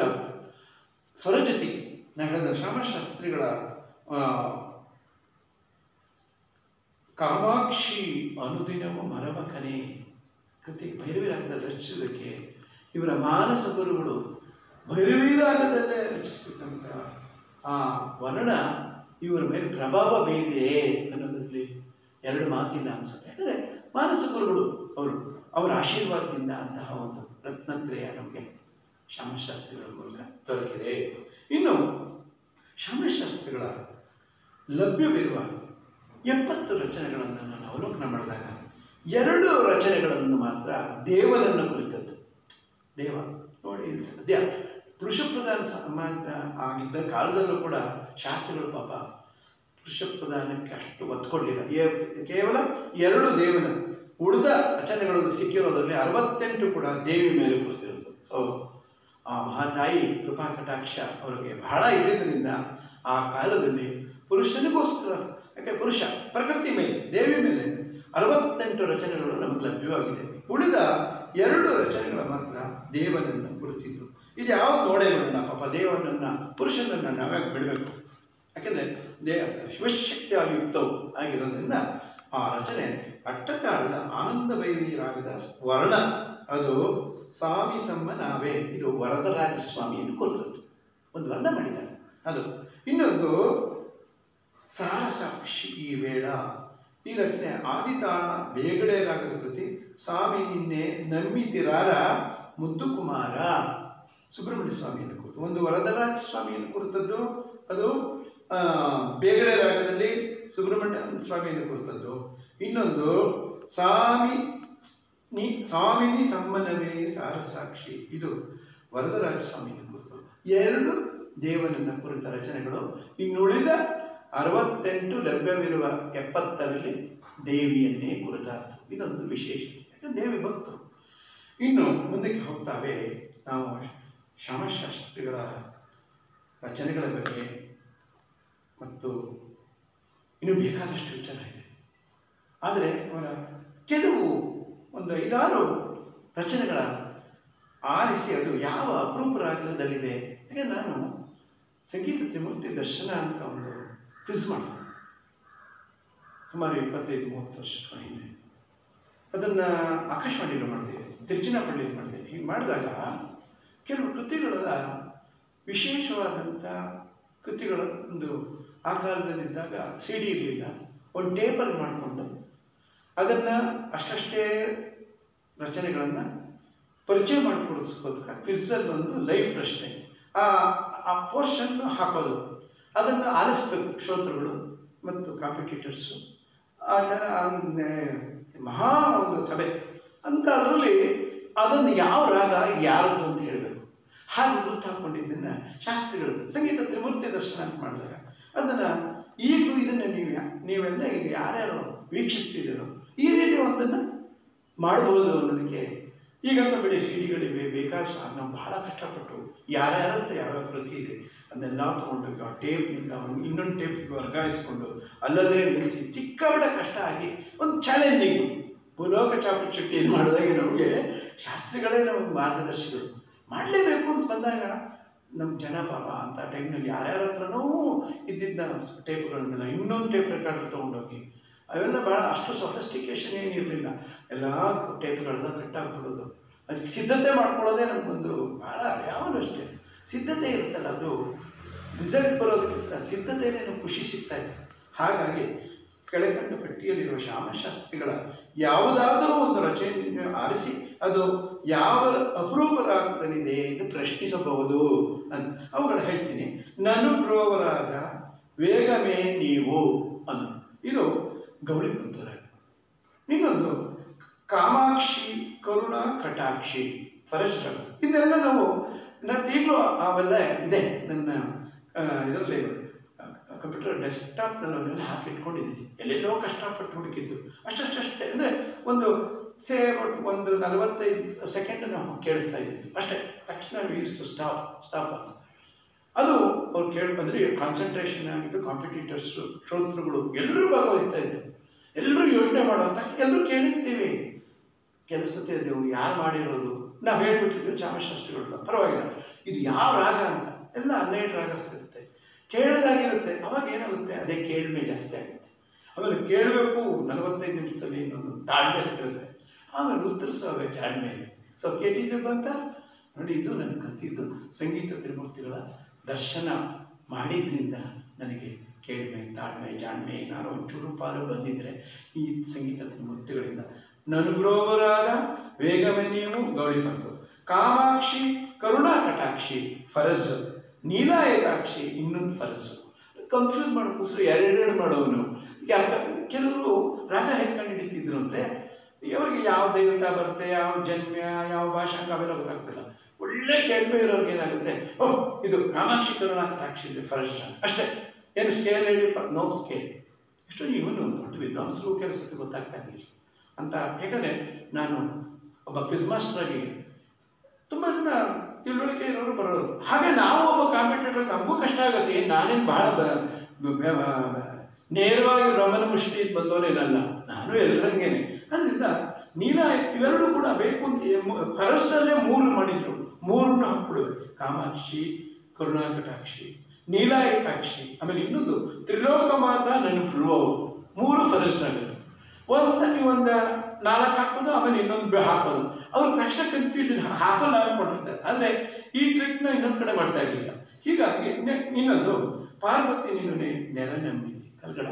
ಸ್ವರಜತಿ ನಗರದ ಶ್ಯಾಮಶಾಸ್ತ್ರಿಗಳ ಆ, ಕಾಮಾಕ್ಷಿ ಅನುದಿನವೂ ಮರಮಕನೆ ಕೃತಿ ಭೈರವಿರಾಗದಲ್ಲಿ ರಚಿಸೋದಕ್ಕೆ ಇವರ ಮಾನಸ ಗುರುಗಳು ಭೈರವಿರಾಗದಲ್ಲೇ ರಚಿಸಿದಂಥ ಆ ವರ್ಣ ಇವರ ಮೇಲೆ ಪ್ರಭಾವ ಬೀರಿದೆ ಅನ್ನೋದರಲ್ಲಿ ಎರಡು ಮಾತಿಲ್ಲ ಅನ್ಸುತ್ತೆ ಯಾಕಂದರೆ ಮಾನಸ ಗುರುಗಳು ಅವರು ಅವರ ಆಶೀರ್ವಾದದಿಂದ ಅಂತಹ ಒಂದು ರತ್ನತ್ರಯ ನಮಗೆ ಶ್ಯಾಮಶಾಸ್ತ್ರಿಗಳ ಮೂಲಕ ದೊರಕಿದೆ ಇನ್ನು ಶ್ಯಾಮಶಾಸ್ತ್ರಿಗಳ ಲಭ್ಯವಿರುವ ಎಪ್ಪತ್ತು ರಚನೆಗಳನ್ನು ನಾನು ಅವಲೋಕನ ಮಾಡಿದಾಗ ಎರಡು ರಚನೆಗಳನ್ನು ಮಾತ್ರ ದೇವರನ್ನು ಕುರಿತದ್ದು ದೇವ ನೋಡಿ ಇಲ್ಲಿ ಸದ್ಯ ಪುರುಷ ಪ್ರಧಾನ ಸಮಾಜ ಆಗಿದ್ದ ಕಾಲದಲ್ಲೂ ಕೂಡ ಶಾಸ್ತ್ರಿಗಳು ಪಾಪ ಪುರುಷ ಪ್ರಧಾನಕ್ಕೆ ಅಷ್ಟು ಒತ್ತು ಕೊಡಲಿಲ್ಲ ಏ- ಕೇವಲ ಎರಡು ದೇವನ ಉಳಿದ ರಚನೆಗಳು ಸಿಕ್ಕಿರೋದ್ರಲ್ಲಿ ಅರವತ್ತೆಂಟು ಕೂಡ ದೇವಿ ಮೇಲೆ ಕುರಿತಿರೋದು ಸೊ ಆ ಮಹಾತಾಯಿ ಕೃಪಾ ಕಟಾಕ್ಷ ಅವರಿಗೆ ಬಹಳ ಇದ್ದಿದ್ದರಿಂದ ಆ ಕಾಲದಲ್ಲಿ ಪುರುಷನಿಗೋಸ್ಕರ ಯಾಕೆ ಪುರುಷ ಪ್ರಕೃತಿ ಮೇಲೆ ದೇವಿ ಮೇಲೆ ಅರವತ್ತೆಂಟು ರಚನೆಗಳು ನಮಗೆ ಲಭ್ಯವಾಗಿದೆ ಉಳಿದ ಎರಡು ರಚನೆಗಳ ಮಾತ್ರ ದೇವನನ್ನು ಕುರಿತಿದ್ದು ಇದು ಯಾವಾಗ ನೋಡೇ ಬಿಡೋಣ ಪಾಪ ದೇವನನ್ನು ಪುರುಷನನ್ನು ನಾವ್ಯಾಕೆ ಬಿಡಬೇಕು ಯಾಕೆಂದರೆ ದೇಹ ಶಿವಶಕ್ತಿಯಾಗಿ ಯುಕ್ತವು ಆಗಿರೋದ್ರಿಂದ ಆ ರಚನೆ ಅಟ್ಟತಾಳದ ಆನಂದ ರಾಗದ ವರ್ಣ ಅದು ಸ್ವಾಮಿ ಸಮ್ಮ ನಾವೇ ಇದು ವರದರಾಜ ಸ್ವಾಮಿಯನ್ನು ಕುರಿತದ್ದು ಒಂದು ವರ್ಣ ಮಾಡಿದ್ದಾರೆ ಅದು ಇನ್ನೊಂದು ಸಾರಸಾಕ್ಷಿ ಈ ವೇಳ ಈ ರಚನೆ ಆದಿತಾಳ ಬೇಗಡೆ ರಾಗದ ಕೃತಿ ಸ್ವಾಮಿ ನಿನ್ನೆ ನಂಬಿತಿರಾರ ಮುದ್ದು ಕುಮಾರ ಸುಬ್ರಹ್ಮಣ್ಯ ಸ್ವಾಮಿಯನ್ನು ಕುರಿತು ಒಂದು ವರದರಾಜ ಸ್ವಾಮಿಯನ್ನು ಕುರಿತದ್ದು ಅದು ಆ, ಬೇಗಡೆ ರಾಗದಲ್ಲಿ ಸುಬ್ರಹ್ಮಣ್ಯ ಸ್ವಾಮಿಯನ್ನು ಕುರಿತದ್ದು ಇನ್ನೊಂದು ಸ್ವಾಮಿ ನೀ ಸ್ವಾಮಿನಿ ಸಮ್ಮನವೇ ಸಾರ ಸಾಕ್ಷಿ ಇದು ವರದರಾಜ ಸ್ವಾಮಿಯನ್ನು ಕುರಿತು ಎರಡು ದೇವನನ್ನ ಕುರಿತ ರಚನೆಗಳು ಇನ್ನುಳಿದ ಅರವತ್ತೆಂಟು ಲಭ್ಯವಿರುವ ಎಪ್ಪತ್ತರಲ್ಲಿ ದೇವಿಯನ್ನೇ ಕುರಿತಾದ್ದು ಇದೊಂದು ವಿಶೇಷತೆ ಯಾಕಂದ್ರೆ ದೇವಿ ಭಕ್ತರು ಇನ್ನು ಮುಂದಕ್ಕೆ ಹೋಗ್ತಾವೆ ನಾವು ಶ್ಯಾಮಶಾಸ್ತ್ರಿಗಳ ರಚನೆಗಳ ಬಗ್ಗೆ ಮತ್ತು ಇನ್ನೂ ಬೇಕಾದಷ್ಟು ವಿಚಾರ ಇದೆ ಆದರೆ ಅವರ ಕೆಲವು ಒಂದು ಐದಾರು ರಚನೆಗಳ ಆರಿಸಿ ಅದು ಯಾವ ಅಪರೂಪ ರಾಗದಲ್ಲಿದೆ ಹಾಗೆ ನಾನು ಸಂಗೀತ ತ್ರಿಮೂರ್ತಿ ದರ್ಶನ ಅಂತ ಒಂದು ಕ್ವಿಜ್ ಮಾಡಿದೆ ಸುಮಾರು ಇಪ್ಪತ್ತೈದು ಮೂವತ್ತು ವರ್ಷಗಳ ಹಿಂದೆ ಅದನ್ನು ಆಕಾಶವಾಣಿಯಲ್ಲಿ ಮಾಡಿದೆ ತಿರುಚಿನಪಳ್ಳಿಯಲ್ಲಿ ಮಾಡಿದೆ ಹೀಗೆ ಮಾಡಿದಾಗ ಕೆಲವು ಕೃತಿಗಳ ವಿಶೇಷವಾದಂಥ ಕೃತಿಗಳ ಒಂದು ಆ ಕಾಲದಲ್ಲಿದ್ದಾಗ ಸಿ ಡಿ ಇರಲಿಲ್ಲ ಒಂದು ಟೇಪಲ್ಲಿ ಮಾಡಿಕೊಂಡು ಅದನ್ನು ಅಷ್ಟಷ್ಟೇ ರಚನೆಗಳನ್ನು ಪರಿಚಯ ಮಾಡಿಕೊಡಿಸ್ಕೋಸ್ಕರ ಕ್ವಿಝಲ್ಲಿ ಒಂದು ಲೈವ್ ಪ್ರಶ್ನೆ ಆ ಆ ಪೋರ್ಷನ್ನು ಹಾಕೋದು ಅದನ್ನು ಆಲಿಸ್ಬೇಕು ಶ್ರೋತೃಗಳು ಮತ್ತು ಕಾಂಪಿಟೇಟರ್ಸು ಆ ಥರ ಒಂದು ಮಹಾ ಒಂದು ಸಭೆ ಅಂತ ಅದರಲ್ಲಿ ಅದನ್ನು ಯಾವ ರಾಗ ಯಾರದ್ದು ಅಂತ ಹೇಳಬೇಕು ಹಾಗೆ ಗುರುತು ಹಾಕ್ಕೊಂಡಿದ್ದನ್ನು ಶಾಸ್ತ್ರಿಗಳದ್ದು ಸಂಗೀತ ತ್ರಿಮೂರ್ತಿ ದರ್ಶನ ಅಂತ ಮಾಡಿದಾಗ ಅದನ್ನು ಈಗಲೂ ಇದನ್ನು ನೀವು ಯಾ- ನೀವೆಲ್ಲ ಈಗ ಯಾರ್ಯಾರು ವೀಕ್ಷಿಸ್ತಿದ್ದೀರೋ ಈ ರೀತಿ ಒಂದನ್ನು ಮಾಡ್ಬೋದು ಅನ್ನೋದಕ್ಕೆ ಈಗಂತ ಬಿಡಿ ಸಿ ಡಿಗಳಿವೆ ಬೇಕಾದ ನಾವು ಬಹಳ ಕಷ್ಟಪಟ್ಟು ಯಾರ್ಯಾರಂತ ಯಾವ್ಯಾವ ಕೃತಿ ಇದೆ ಅದನ್ನೆಲ್ಲ ತೊಗೊಂಡು ಆ ಟೇಪ್ನಿಂದ ಒಂದು ಇನ್ನೊಂದು ಟೇಪ್ಗೆ ವರ್ಗಾಯಿಸ್ಕೊಂಡು ಅಲ್ಲಲ್ಲೇ ನಿಲ್ಲಿಸಿ ಚಿಕ್ಕಬಡ ಕಷ್ಟ ಆಗಿ ಒಂದು ಚಾಲೆಂಜಿಂಗು ಭೂಲೋಕ ಚಾಪುಚ್ಚುಟ್ಟಿ ಇದು ಮಾಡಿದಾಗೆ ನಮಗೆ ಶಾಸ್ತ್ರಿಗಳೇ ನಮಗೆ ಮಾರ್ಗದರ್ಶಿಗಳು ಮಾಡಲೇಬೇಕು ಅಂತ ಬಂದಾಗ ನಮ್ಮ ಜನ ಪಾಪ ಅಂಥ ಟೈಮ್ನಲ್ಲಿ ಯಾರ್ಯಾರ ಹತ್ರನೂ ಇದ್ದಿದ್ದ ಟೇಪ್ಗಳನ್ನೆಲ್ಲ ಇನ್ನೊಂದು ಟೇಪ್ ರೆಕಾರ್ಡರ್ ತೊಗೊಂಡೋಗಿ ಅವೆಲ್ಲ ಭಾಳ ಅಷ್ಟು ಸೊಫಿಸ್ಟಿಕೇಶನ್ ಏನಿರಲಿಲ್ಲ ಎಲ್ಲ ಟೇಪ್ಗಳೆಲ್ಲ ಕಟ್ಟಾಕ್ಬಿಡೋದು ಅದಕ್ಕೆ ಸಿದ್ಧತೆ ಮಾಡ್ಕೊಳ್ಳೋದೇ ನಮಗೊಂದು ಭಾಳ ಯಾವಾಗಲೂ ಅಷ್ಟೇ ಸಿದ್ಧತೆ ಇರುತ್ತಲ್ಲ ಅದು ರಿಸಲ್ಟ್ ಬರೋದಕ್ಕಿಂತ ಸಿದ್ಧತೆಯೇ ನಮ್ಗೆ ಖುಷಿ ಸಿಗ್ತಾ ಇತ್ತು ಹಾಗಾಗಿ ಕೆಳಕಂಡ ಪಟ್ಟಿಯಲ್ಲಿರುವ ಶ್ಯಾಮಶಾಸ್ತ್ರಿಗಳ ಯಾವುದಾದರೂ ಒಂದು ರಚನೆಯನ್ನು ಆರಿಸಿ ಅದು ಯಾವ ಅಪರೂಪ ರಾಗದಲ್ಲಿದೆ ಎಂದು ಪ್ರಶ್ನಿಸಬಹುದು ಅಂತ ಅವುಗಳ ಹೇಳ್ತೀನಿ ನಾನು ಪ್ರೋವರಾದ ವೇಗಮೇ ನೀವು ಅನ್ನೋದು ಇದು ಗೌಳಿ ಪಂತರ ಇನ್ನೊಂದು ಕಾಮಾಕ್ಷಿ ಕರುಣ ಕಟಾಕ್ಷಿ ಫರೆಸ್ಟ್ ಇದೆಲ್ಲ ನಾವು ನಾನು ಈಗಲೂ ಅವೆಲ್ಲ ಇದೆ ನನ್ನ ಇದರಲ್ಲಿ ಕಂಪ್ಯೂಟರ್ ಡೆಸ್ಕ್ಟಾಪ್ನಲ್ಲಿ ಅವನ್ನೆಲ್ಲ ಹಾಕಿಟ್ಕೊಂಡಿದ್ದೀನಿ ಎಲ್ಲೆಲ್ಲೋ ಕಷ್ಟಪಟ್ಟು ಹುಡುಕಿದ್ದು ಅಷ್ಟಷ್ಟಷ್ಟೇ ಅಂದರೆ ಒಂದು ಸೇ ಒಂದು ನಲವತ್ತೈದು ಸೆಕೆಂಡ್ ನಾವು ಕೇಳಿಸ್ತಾ ಇದ್ದಿದ್ದು ಅಷ್ಟೇ ತಕ್ಷಣ ಇಷ್ಟು ಸ್ಟಾಪ್ ಸ್ಟಾಪ್ ಅಂತ ಅದು ಅವ್ರು ಕೇಳಿ ಬಂದರೆ ಕಾನ್ಸಂಟ್ರೇಷನ್ ಆಗಿದ್ದು ಕಾಂಪಿಟೇಟರ್ಸು ಶ್ರೋತೃಗಳು ಎಲ್ಲರೂ ಭಾಗವಹಿಸ್ತಾ ಇದ್ರು ಎಲ್ಲರೂ ಯೋಚನೆ ಮಾಡುವಂಥ ಎಲ್ಲರೂ ಕೇಳಿರ್ತೀವಿ ಕೆಲಸತೆ ಅದು ಯಾರು ಮಾಡಿರೋದು ನಾವು ಹೇಳ್ಬಿಟ್ಟಿದ್ದು ಚಾಮಶಾಸ್ತ್ರಿಗಳು ಪರವಾಗಿಲ್ಲ ಇದು ಯಾವ ರಾಗ ಅಂತ ಎಲ್ಲ ಹನ್ನೆರಡು ರಾಗ ಸಿಗುತ್ತೆ ಕೇಳಿದಾಗಿರುತ್ತೆ ಅವಾಗ ಏನಾಗುತ್ತೆ ಅದೇ ಕೇಳ್ಮೆ ಜಾಸ್ತಿ ಆಗುತ್ತೆ ಆಮೇಲೆ ಕೇಳಬೇಕು ನಲವತ್ತೈದು ನಿಮಿಷದಲ್ಲಿ ಇನ್ನೊಂದು ತಾಳ್ಮೆ ಇರುತ್ತೆ ಆಮೇಲೆ ಉತ್ತರಿಸೋವೆ ಜಾಣ್ಮೆ ಇದೆ ಸೊ ಕೇಳಿದ್ದು ಅಂತ ನೋಡಿ ಇದು ನನ್ನ ಕಲ್ತಿದ್ದು ಸಂಗೀತ ತ್ರಿಮೂರ್ತಿಗಳ ದರ್ಶನ ಮಾಡಿದ್ರಿಂದ ನನಗೆ ಕೇಳ್ಮೆ ತಾಳ್ಮೆ ಜಾಣ್ಮೆ ಏನಾರು ಒಂಚೂರು ಪಾಲು ಬಂದಿದ್ದರೆ ಈ ಸಂಗೀತ ತ್ರಿಮೂರ್ತಿಗಳಿಂದ ನನುಬ್ರೋವರಾದ ವೇಗವೇ ನೀವು ಗೌಳಿ ಬಂತು ಕಾಮಾಕ್ಷಿ ಕರುಣಾ ಕಟಾಕ್ಷಿ ಫರಜ್ ನೀಲಾಯತಾಕ್ಷಿ ಇನ್ನೊಂದು ಫರಜ್ ಕನ್ಫ್ಯೂಸ್ ಮಾಡೋ ಕೂಸರು ಎರಡೆರಡು ಮಾಡೋನು ಯಾಕೆ ಕೆಲವರು ರಾಗ ಹೆಂಗೆ ಕಂಡು ಹಿಡಿತಿದ್ರು ಅಂದರೆ ಇವ್ರಿಗೆ ಯಾವ ದೇವತಾ ಬರುತ್ತೆ ಯಾವ ಜನ್ಮ ಯಾವ ಭಾಷಾಂಗ ಅವೆಲ್ಲ ಗೊತ್ತಾಗ್ತಿಲ್ಲ ಒಳ್ಳೆ ಕೇಳ್ಮೆ ಇರೋರ್ಗೆ ಏನಾಗುತ್ತೆ ಓಹ್ ಇದು ಕಾಮಾಕ್ಷಿ ಕರುಣಾ ಕಟಾಕ್ಷಿ ಫರಜ್ ಅಷ್ಟೇ ಏನು ಸ್ಕೇಲ್ ಹೇಳಿ ನೋ ಸ್ಕೇಲ್ ಎಷ್ಟೋ ಇವನು ದೊಡ್ಡ ವಿದ್ವಾಂಸರು ಕೆಲಸಕ್ಕೆ ಗೊತ್ತಾಗ್ತಾ ಇರಲಿಲ್ಲ ಅಂತ ಯಾಕಂದರೆ ನಾನು ಒಬ್ಬ ಕ್ವಿಜ್ ಮಾಸ್ಟ್ರಾಗಿ ತುಂಬ ಜನ ತಿಳುವಳಿಕೆ ಇರೋರು ಬರೋರು ಹಾಗೆ ನಾವು ಒಬ್ಬ ಕಾಂಪಿಟೇಟರ್ ನಮಗೂ ಕಷ್ಟ ಆಗುತ್ತೆ ಏನು ನಾನೇನು ಬಹಳ ಬ ಬ- ಬ- ಬ- ನೇರವಾಗಿ ಬ್ರಹ್ಮನ ಮುಷ್ಟಿ ಬಂದವನೇನಲ್ಲ ನಾನು ಎಲ್ಲರಂಗೇನೆ ಅದರಿಂದ ನೀಲ ಇವೆರಡೂ ಕೂಡ ಬೇಕು ಅಂತ ಫರಸ್ಸಲ್ಲೇ ಮೂರು ಮಾಡಿದ್ರು ಮೂರನ್ನು ಹಾಕ್ಬಿಡುವೆ ಕಾಮಾಕ್ಷಿ ಕರುಣಾಕಟಾಕ್ಷಿ ನೀಲಾಯಕಾಕ್ಷಿ ಆಮೇಲೆ ಇನ್ನೊಂದು ತ್ರಿಲೋಕ ಮಾತಾ ನನ್ನ ಪ್ರುವವು ಮೂರು ಫರಸ್ನಾಗುತ್ತೆ ಒಂದು ನೀವು ಒಂದು ನಾಲ್ಕು ಹಾಕೋದು ಆಮೇಲೆ ಇನ್ನೊಂದು ಬೆ ಹಾಕೋದು ಅವ್ರು ತಕ್ಷಣ ಕನ್ಫ್ಯೂಷನ್ ಹಾಕೋಲ್ಲ ಅನ್ಕೊಂಡಿರ್ತಾರೆ ಆದರೆ ಈ ಟ್ರಿಕ್ನ ಇನ್ನೊಂದು ಕಡೆ ಮಾಡ್ತಾ ಇರಲಿಲ್ಲ ಹೀಗಾಗಿ ನೆ- ಇನ್ನೊಂದು ಪಾರ್ವತಿ ನೀನು ನೆ- ನೆಲ ನಂಬಿದಿ ಕಲ್ಗಡ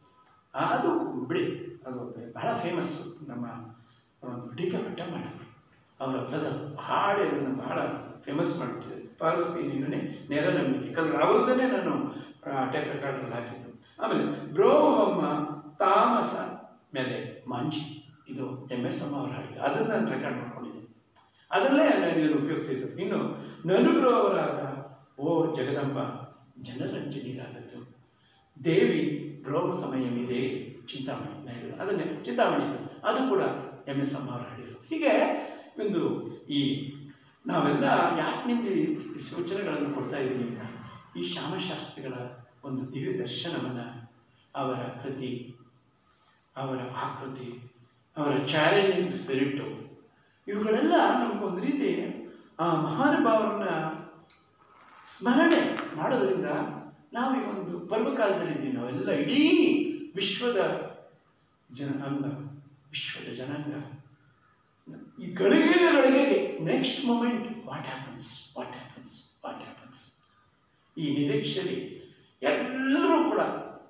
ಅದು ಬಿಡಿ ಅದು ಬಹಳ ಫೇಮಸ್ ನಮ್ಮ ಒಂದು ಡಿ ಕೆ ಭಟ್ಟ ಮಾಡಿದ್ರು ಅವರ ಬ್ರದರ್ ಹಾಡಿರೋದನ್ನು ಬಹಳ ಫೇಮಸ್ ಮಾಡಿಬಿಟ್ಟಿದೆ ಪಾರ್ವತಿ ನಿನ್ನೆ ನೇರ ನಂಬಿಕೆ ಕಲ್ ಅವ್ರದ್ದನ್ನೇ ನಾನು ಟೇಪ್ ರೆಕಾರ್ಡಲ್ಲಿ ಹಾಕಿದ್ದು ಆಮೇಲೆ ಬ್ರೋವಮ್ಮ ತಾಮಸ ಮೇಲೆ ಮಾಂಜಿ ಇದು ಎಮ್ ಎಸ್ ಎಮ್ ಅವರು ಹಾಡಿದ್ದು ಅದನ್ನು ನಾನು ರೆಕಾರ್ಡ್ ಮಾಡ್ಕೊಂಡಿದ್ದೀನಿ ಅದರಲ್ಲೇ ನಾನು ಇದನ್ನು ಉಪಯೋಗಿಸಿದ್ದು ಇನ್ನು ನನುಬ್ರು ಅವರಾದ ಓ ಜಗದಂಬ ಜನರಂಜನಿರಾಗದ್ದು ದೇವಿ ಬ್ರೋವ ಸಮಯವಿದೆ ಚಿಂತಾಮಣಿ ನಾನು ಹೇಳಿದ್ದು ಅದನ್ನೇ ಚಿಂತಾಮಣಿ ಇದು ಅದು ಕೂಡ ಎಮ್ ಎಸ್ ಎಮ್ ಅವರು ಹಾಡಿರೋದು ಹೀಗೆ ಒಂದು ಈ ನಾವೆಲ್ಲ ಯಾಕೆ ನಿಮಗೆ ಈ ಸೂಚನೆಗಳನ್ನು ಕೊಡ್ತಾ ಇದ್ದೀನಿ ಅಂತ ಈ ಶ್ಯಾಮಶಾಸ್ತ್ರಿಗಳ ಒಂದು ದಿವ್ಯ ದರ್ಶನವನ್ನು ಅವರ ಕೃತಿ ಅವರ ಆಕೃತಿ ಅವರ ಚಾಲೆಂಜಿಂಗ್ ಸ್ಪಿರಿಟು ಇವುಗಳೆಲ್ಲ ನಮಗೊಂದು ರೀತಿ ಆ ಮಹಾನುಭಾವರನ್ನ ಸ್ಮರಣೆ ಮಾಡೋದ್ರಿಂದ ನಾವು ಈ ಒಂದು ಪರ್ವಕಾಲದಲ್ಲಿದ್ದೀವಿ ನಾವೆಲ್ಲ ಇಡೀ ವಿಶ್ವದ ಜನಾಂಗ ವಿಶ್ವದ ಜನಾಂಗ ಈ ಗಳಿಗೆ ಗಳಿಗೆಗೆ next moment what happens what happens what happens ಈ ನಿರೀಕ್ಷೆಯಲ್ಲಿ ಎಲ್ಲರೂ ಕೂಡ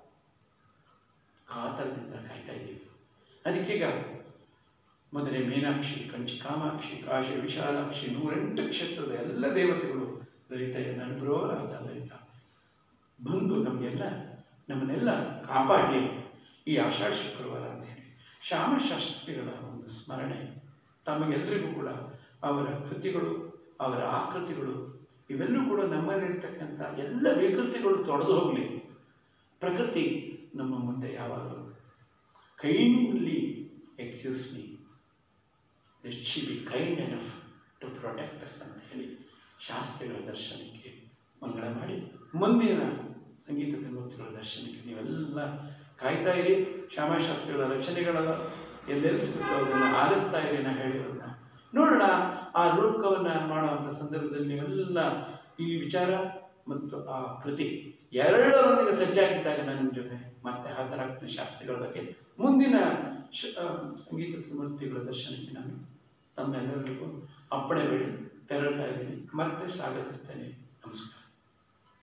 ಕಾತರದಿಂದ ಕಾಯ್ತಾ ಇದ್ದೀವಿ ಅದಕ್ಕೀಗ ಮೊದಲೇ ಮೀನಾಕ್ಷಿ ಕಂಚಿ ಕಾಮಾಕ್ಷಿ ಕಾಶಿ ವಿಶಾಲಾಕ್ಷಿ ನೂರೆಂಟು ಕ್ಷೇತ್ರದ ಎಲ್ಲ ದೇವತೆಗಳು ಲಲಿತೆಯನ್ನು ಅನುಭವರಾದ ಲಲಿತ ಬಂದು ನಮಗೆಲ್ಲ ನಮ್ಮನ್ನೆಲ್ಲ ಕಾಪಾಡಲಿ ಈ ಆಷಾಢ ಶುಕ್ರವಾರ ಅಂತ ಹೇಳಿ ಶ್ಯಾಮಶಾಸ್ತ್ರಿಗಳ ಒಂದು ಸ್ಮರಣೆ ತಮಗೆಲ್ಲರಿಗೂ ಕೂಡ ಅವರ ಕೃತಿಗಳು ಅವರ ಆಕೃತಿಗಳು ಇವೆಲ್ಲೂ ಕೂಡ ನಮ್ಮಲ್ಲಿರ್ತಕ್ಕಂಥ ಎಲ್ಲ ವಿಕೃತಿಗಳು ತೊಡೆದು ಹೋಗಲಿ ಪ್ರಕೃತಿ ನಮ್ಮ ಮುಂದೆ ಯಾವಾಗಲೂ kindly excuse me let she be kind enough to protect us ಅಂತ ಹೇಳಿ ಶಾಸ್ತ್ರಿಗಳ ದರ್ಶನಕ್ಕೆ ಮಂಗಳ ಮಾಡಿ ಮುಂದಿನ ಸಂಗೀತ ತಿರುಮೂರ್ತಿಗಳ ದರ್ಶನಕ್ಕೆ ನೀವೆಲ್ಲ ಕಾಯ್ತಾ ಇರಿ ಶ್ಯಾಮಶಾಸ್ತ್ರಿಗಳ ರಚನೆಗಳೆಲ್ಲ ಎಲ್ಲೆಲ್ಲಿ ಸಿಗುತ್ತೋ ಅದನ್ನು ಆಲಿಸ್ತಾ ಇರಿ ನಾ ಹೇಳಿರೋದನ್ನ ನೋಡೋಣ ಆ ಲೋಕವನ್ನು ಮಾಡುವಂಥ ಸಂದರ್ಭದಲ್ಲಿ ನೀವೆಲ್ಲ ಈ ವಿಚಾರ ಮತ್ತು ಆ ಕೃತಿ ಎರಡರೊಂದಿಗೆ ಸಜ್ಜಾಗಿದ್ದಾಗ ನನ್ನ ನಿಮ್ಮ ಜೊತೆ ಮತ್ತೆ ಹಾಜರಾಗ್ತೀನಿ ಶಾಸ್ತ್ರಿಗಳ ಬಗ್ಗೆ ಮುಂದಿನ ಶ ಆ, ಸಂಗೀತ ತ್ರಿಮೂರ್ತಿಗಳ ದರ್ಶನಕ್ಕೆ ನಾನು ತಮ್ಮೆಲ್ಲರಿಗೂ ಅಪ್ಪಣೆ ಬೇಡಿ ತೆರಳ್ತಾ ಇದ್ದೀನಿ ಮತ್ತೆ ಸ್ವಾಗತಿಸ್ತೇನೆ ನಮಸ್ಕಾರ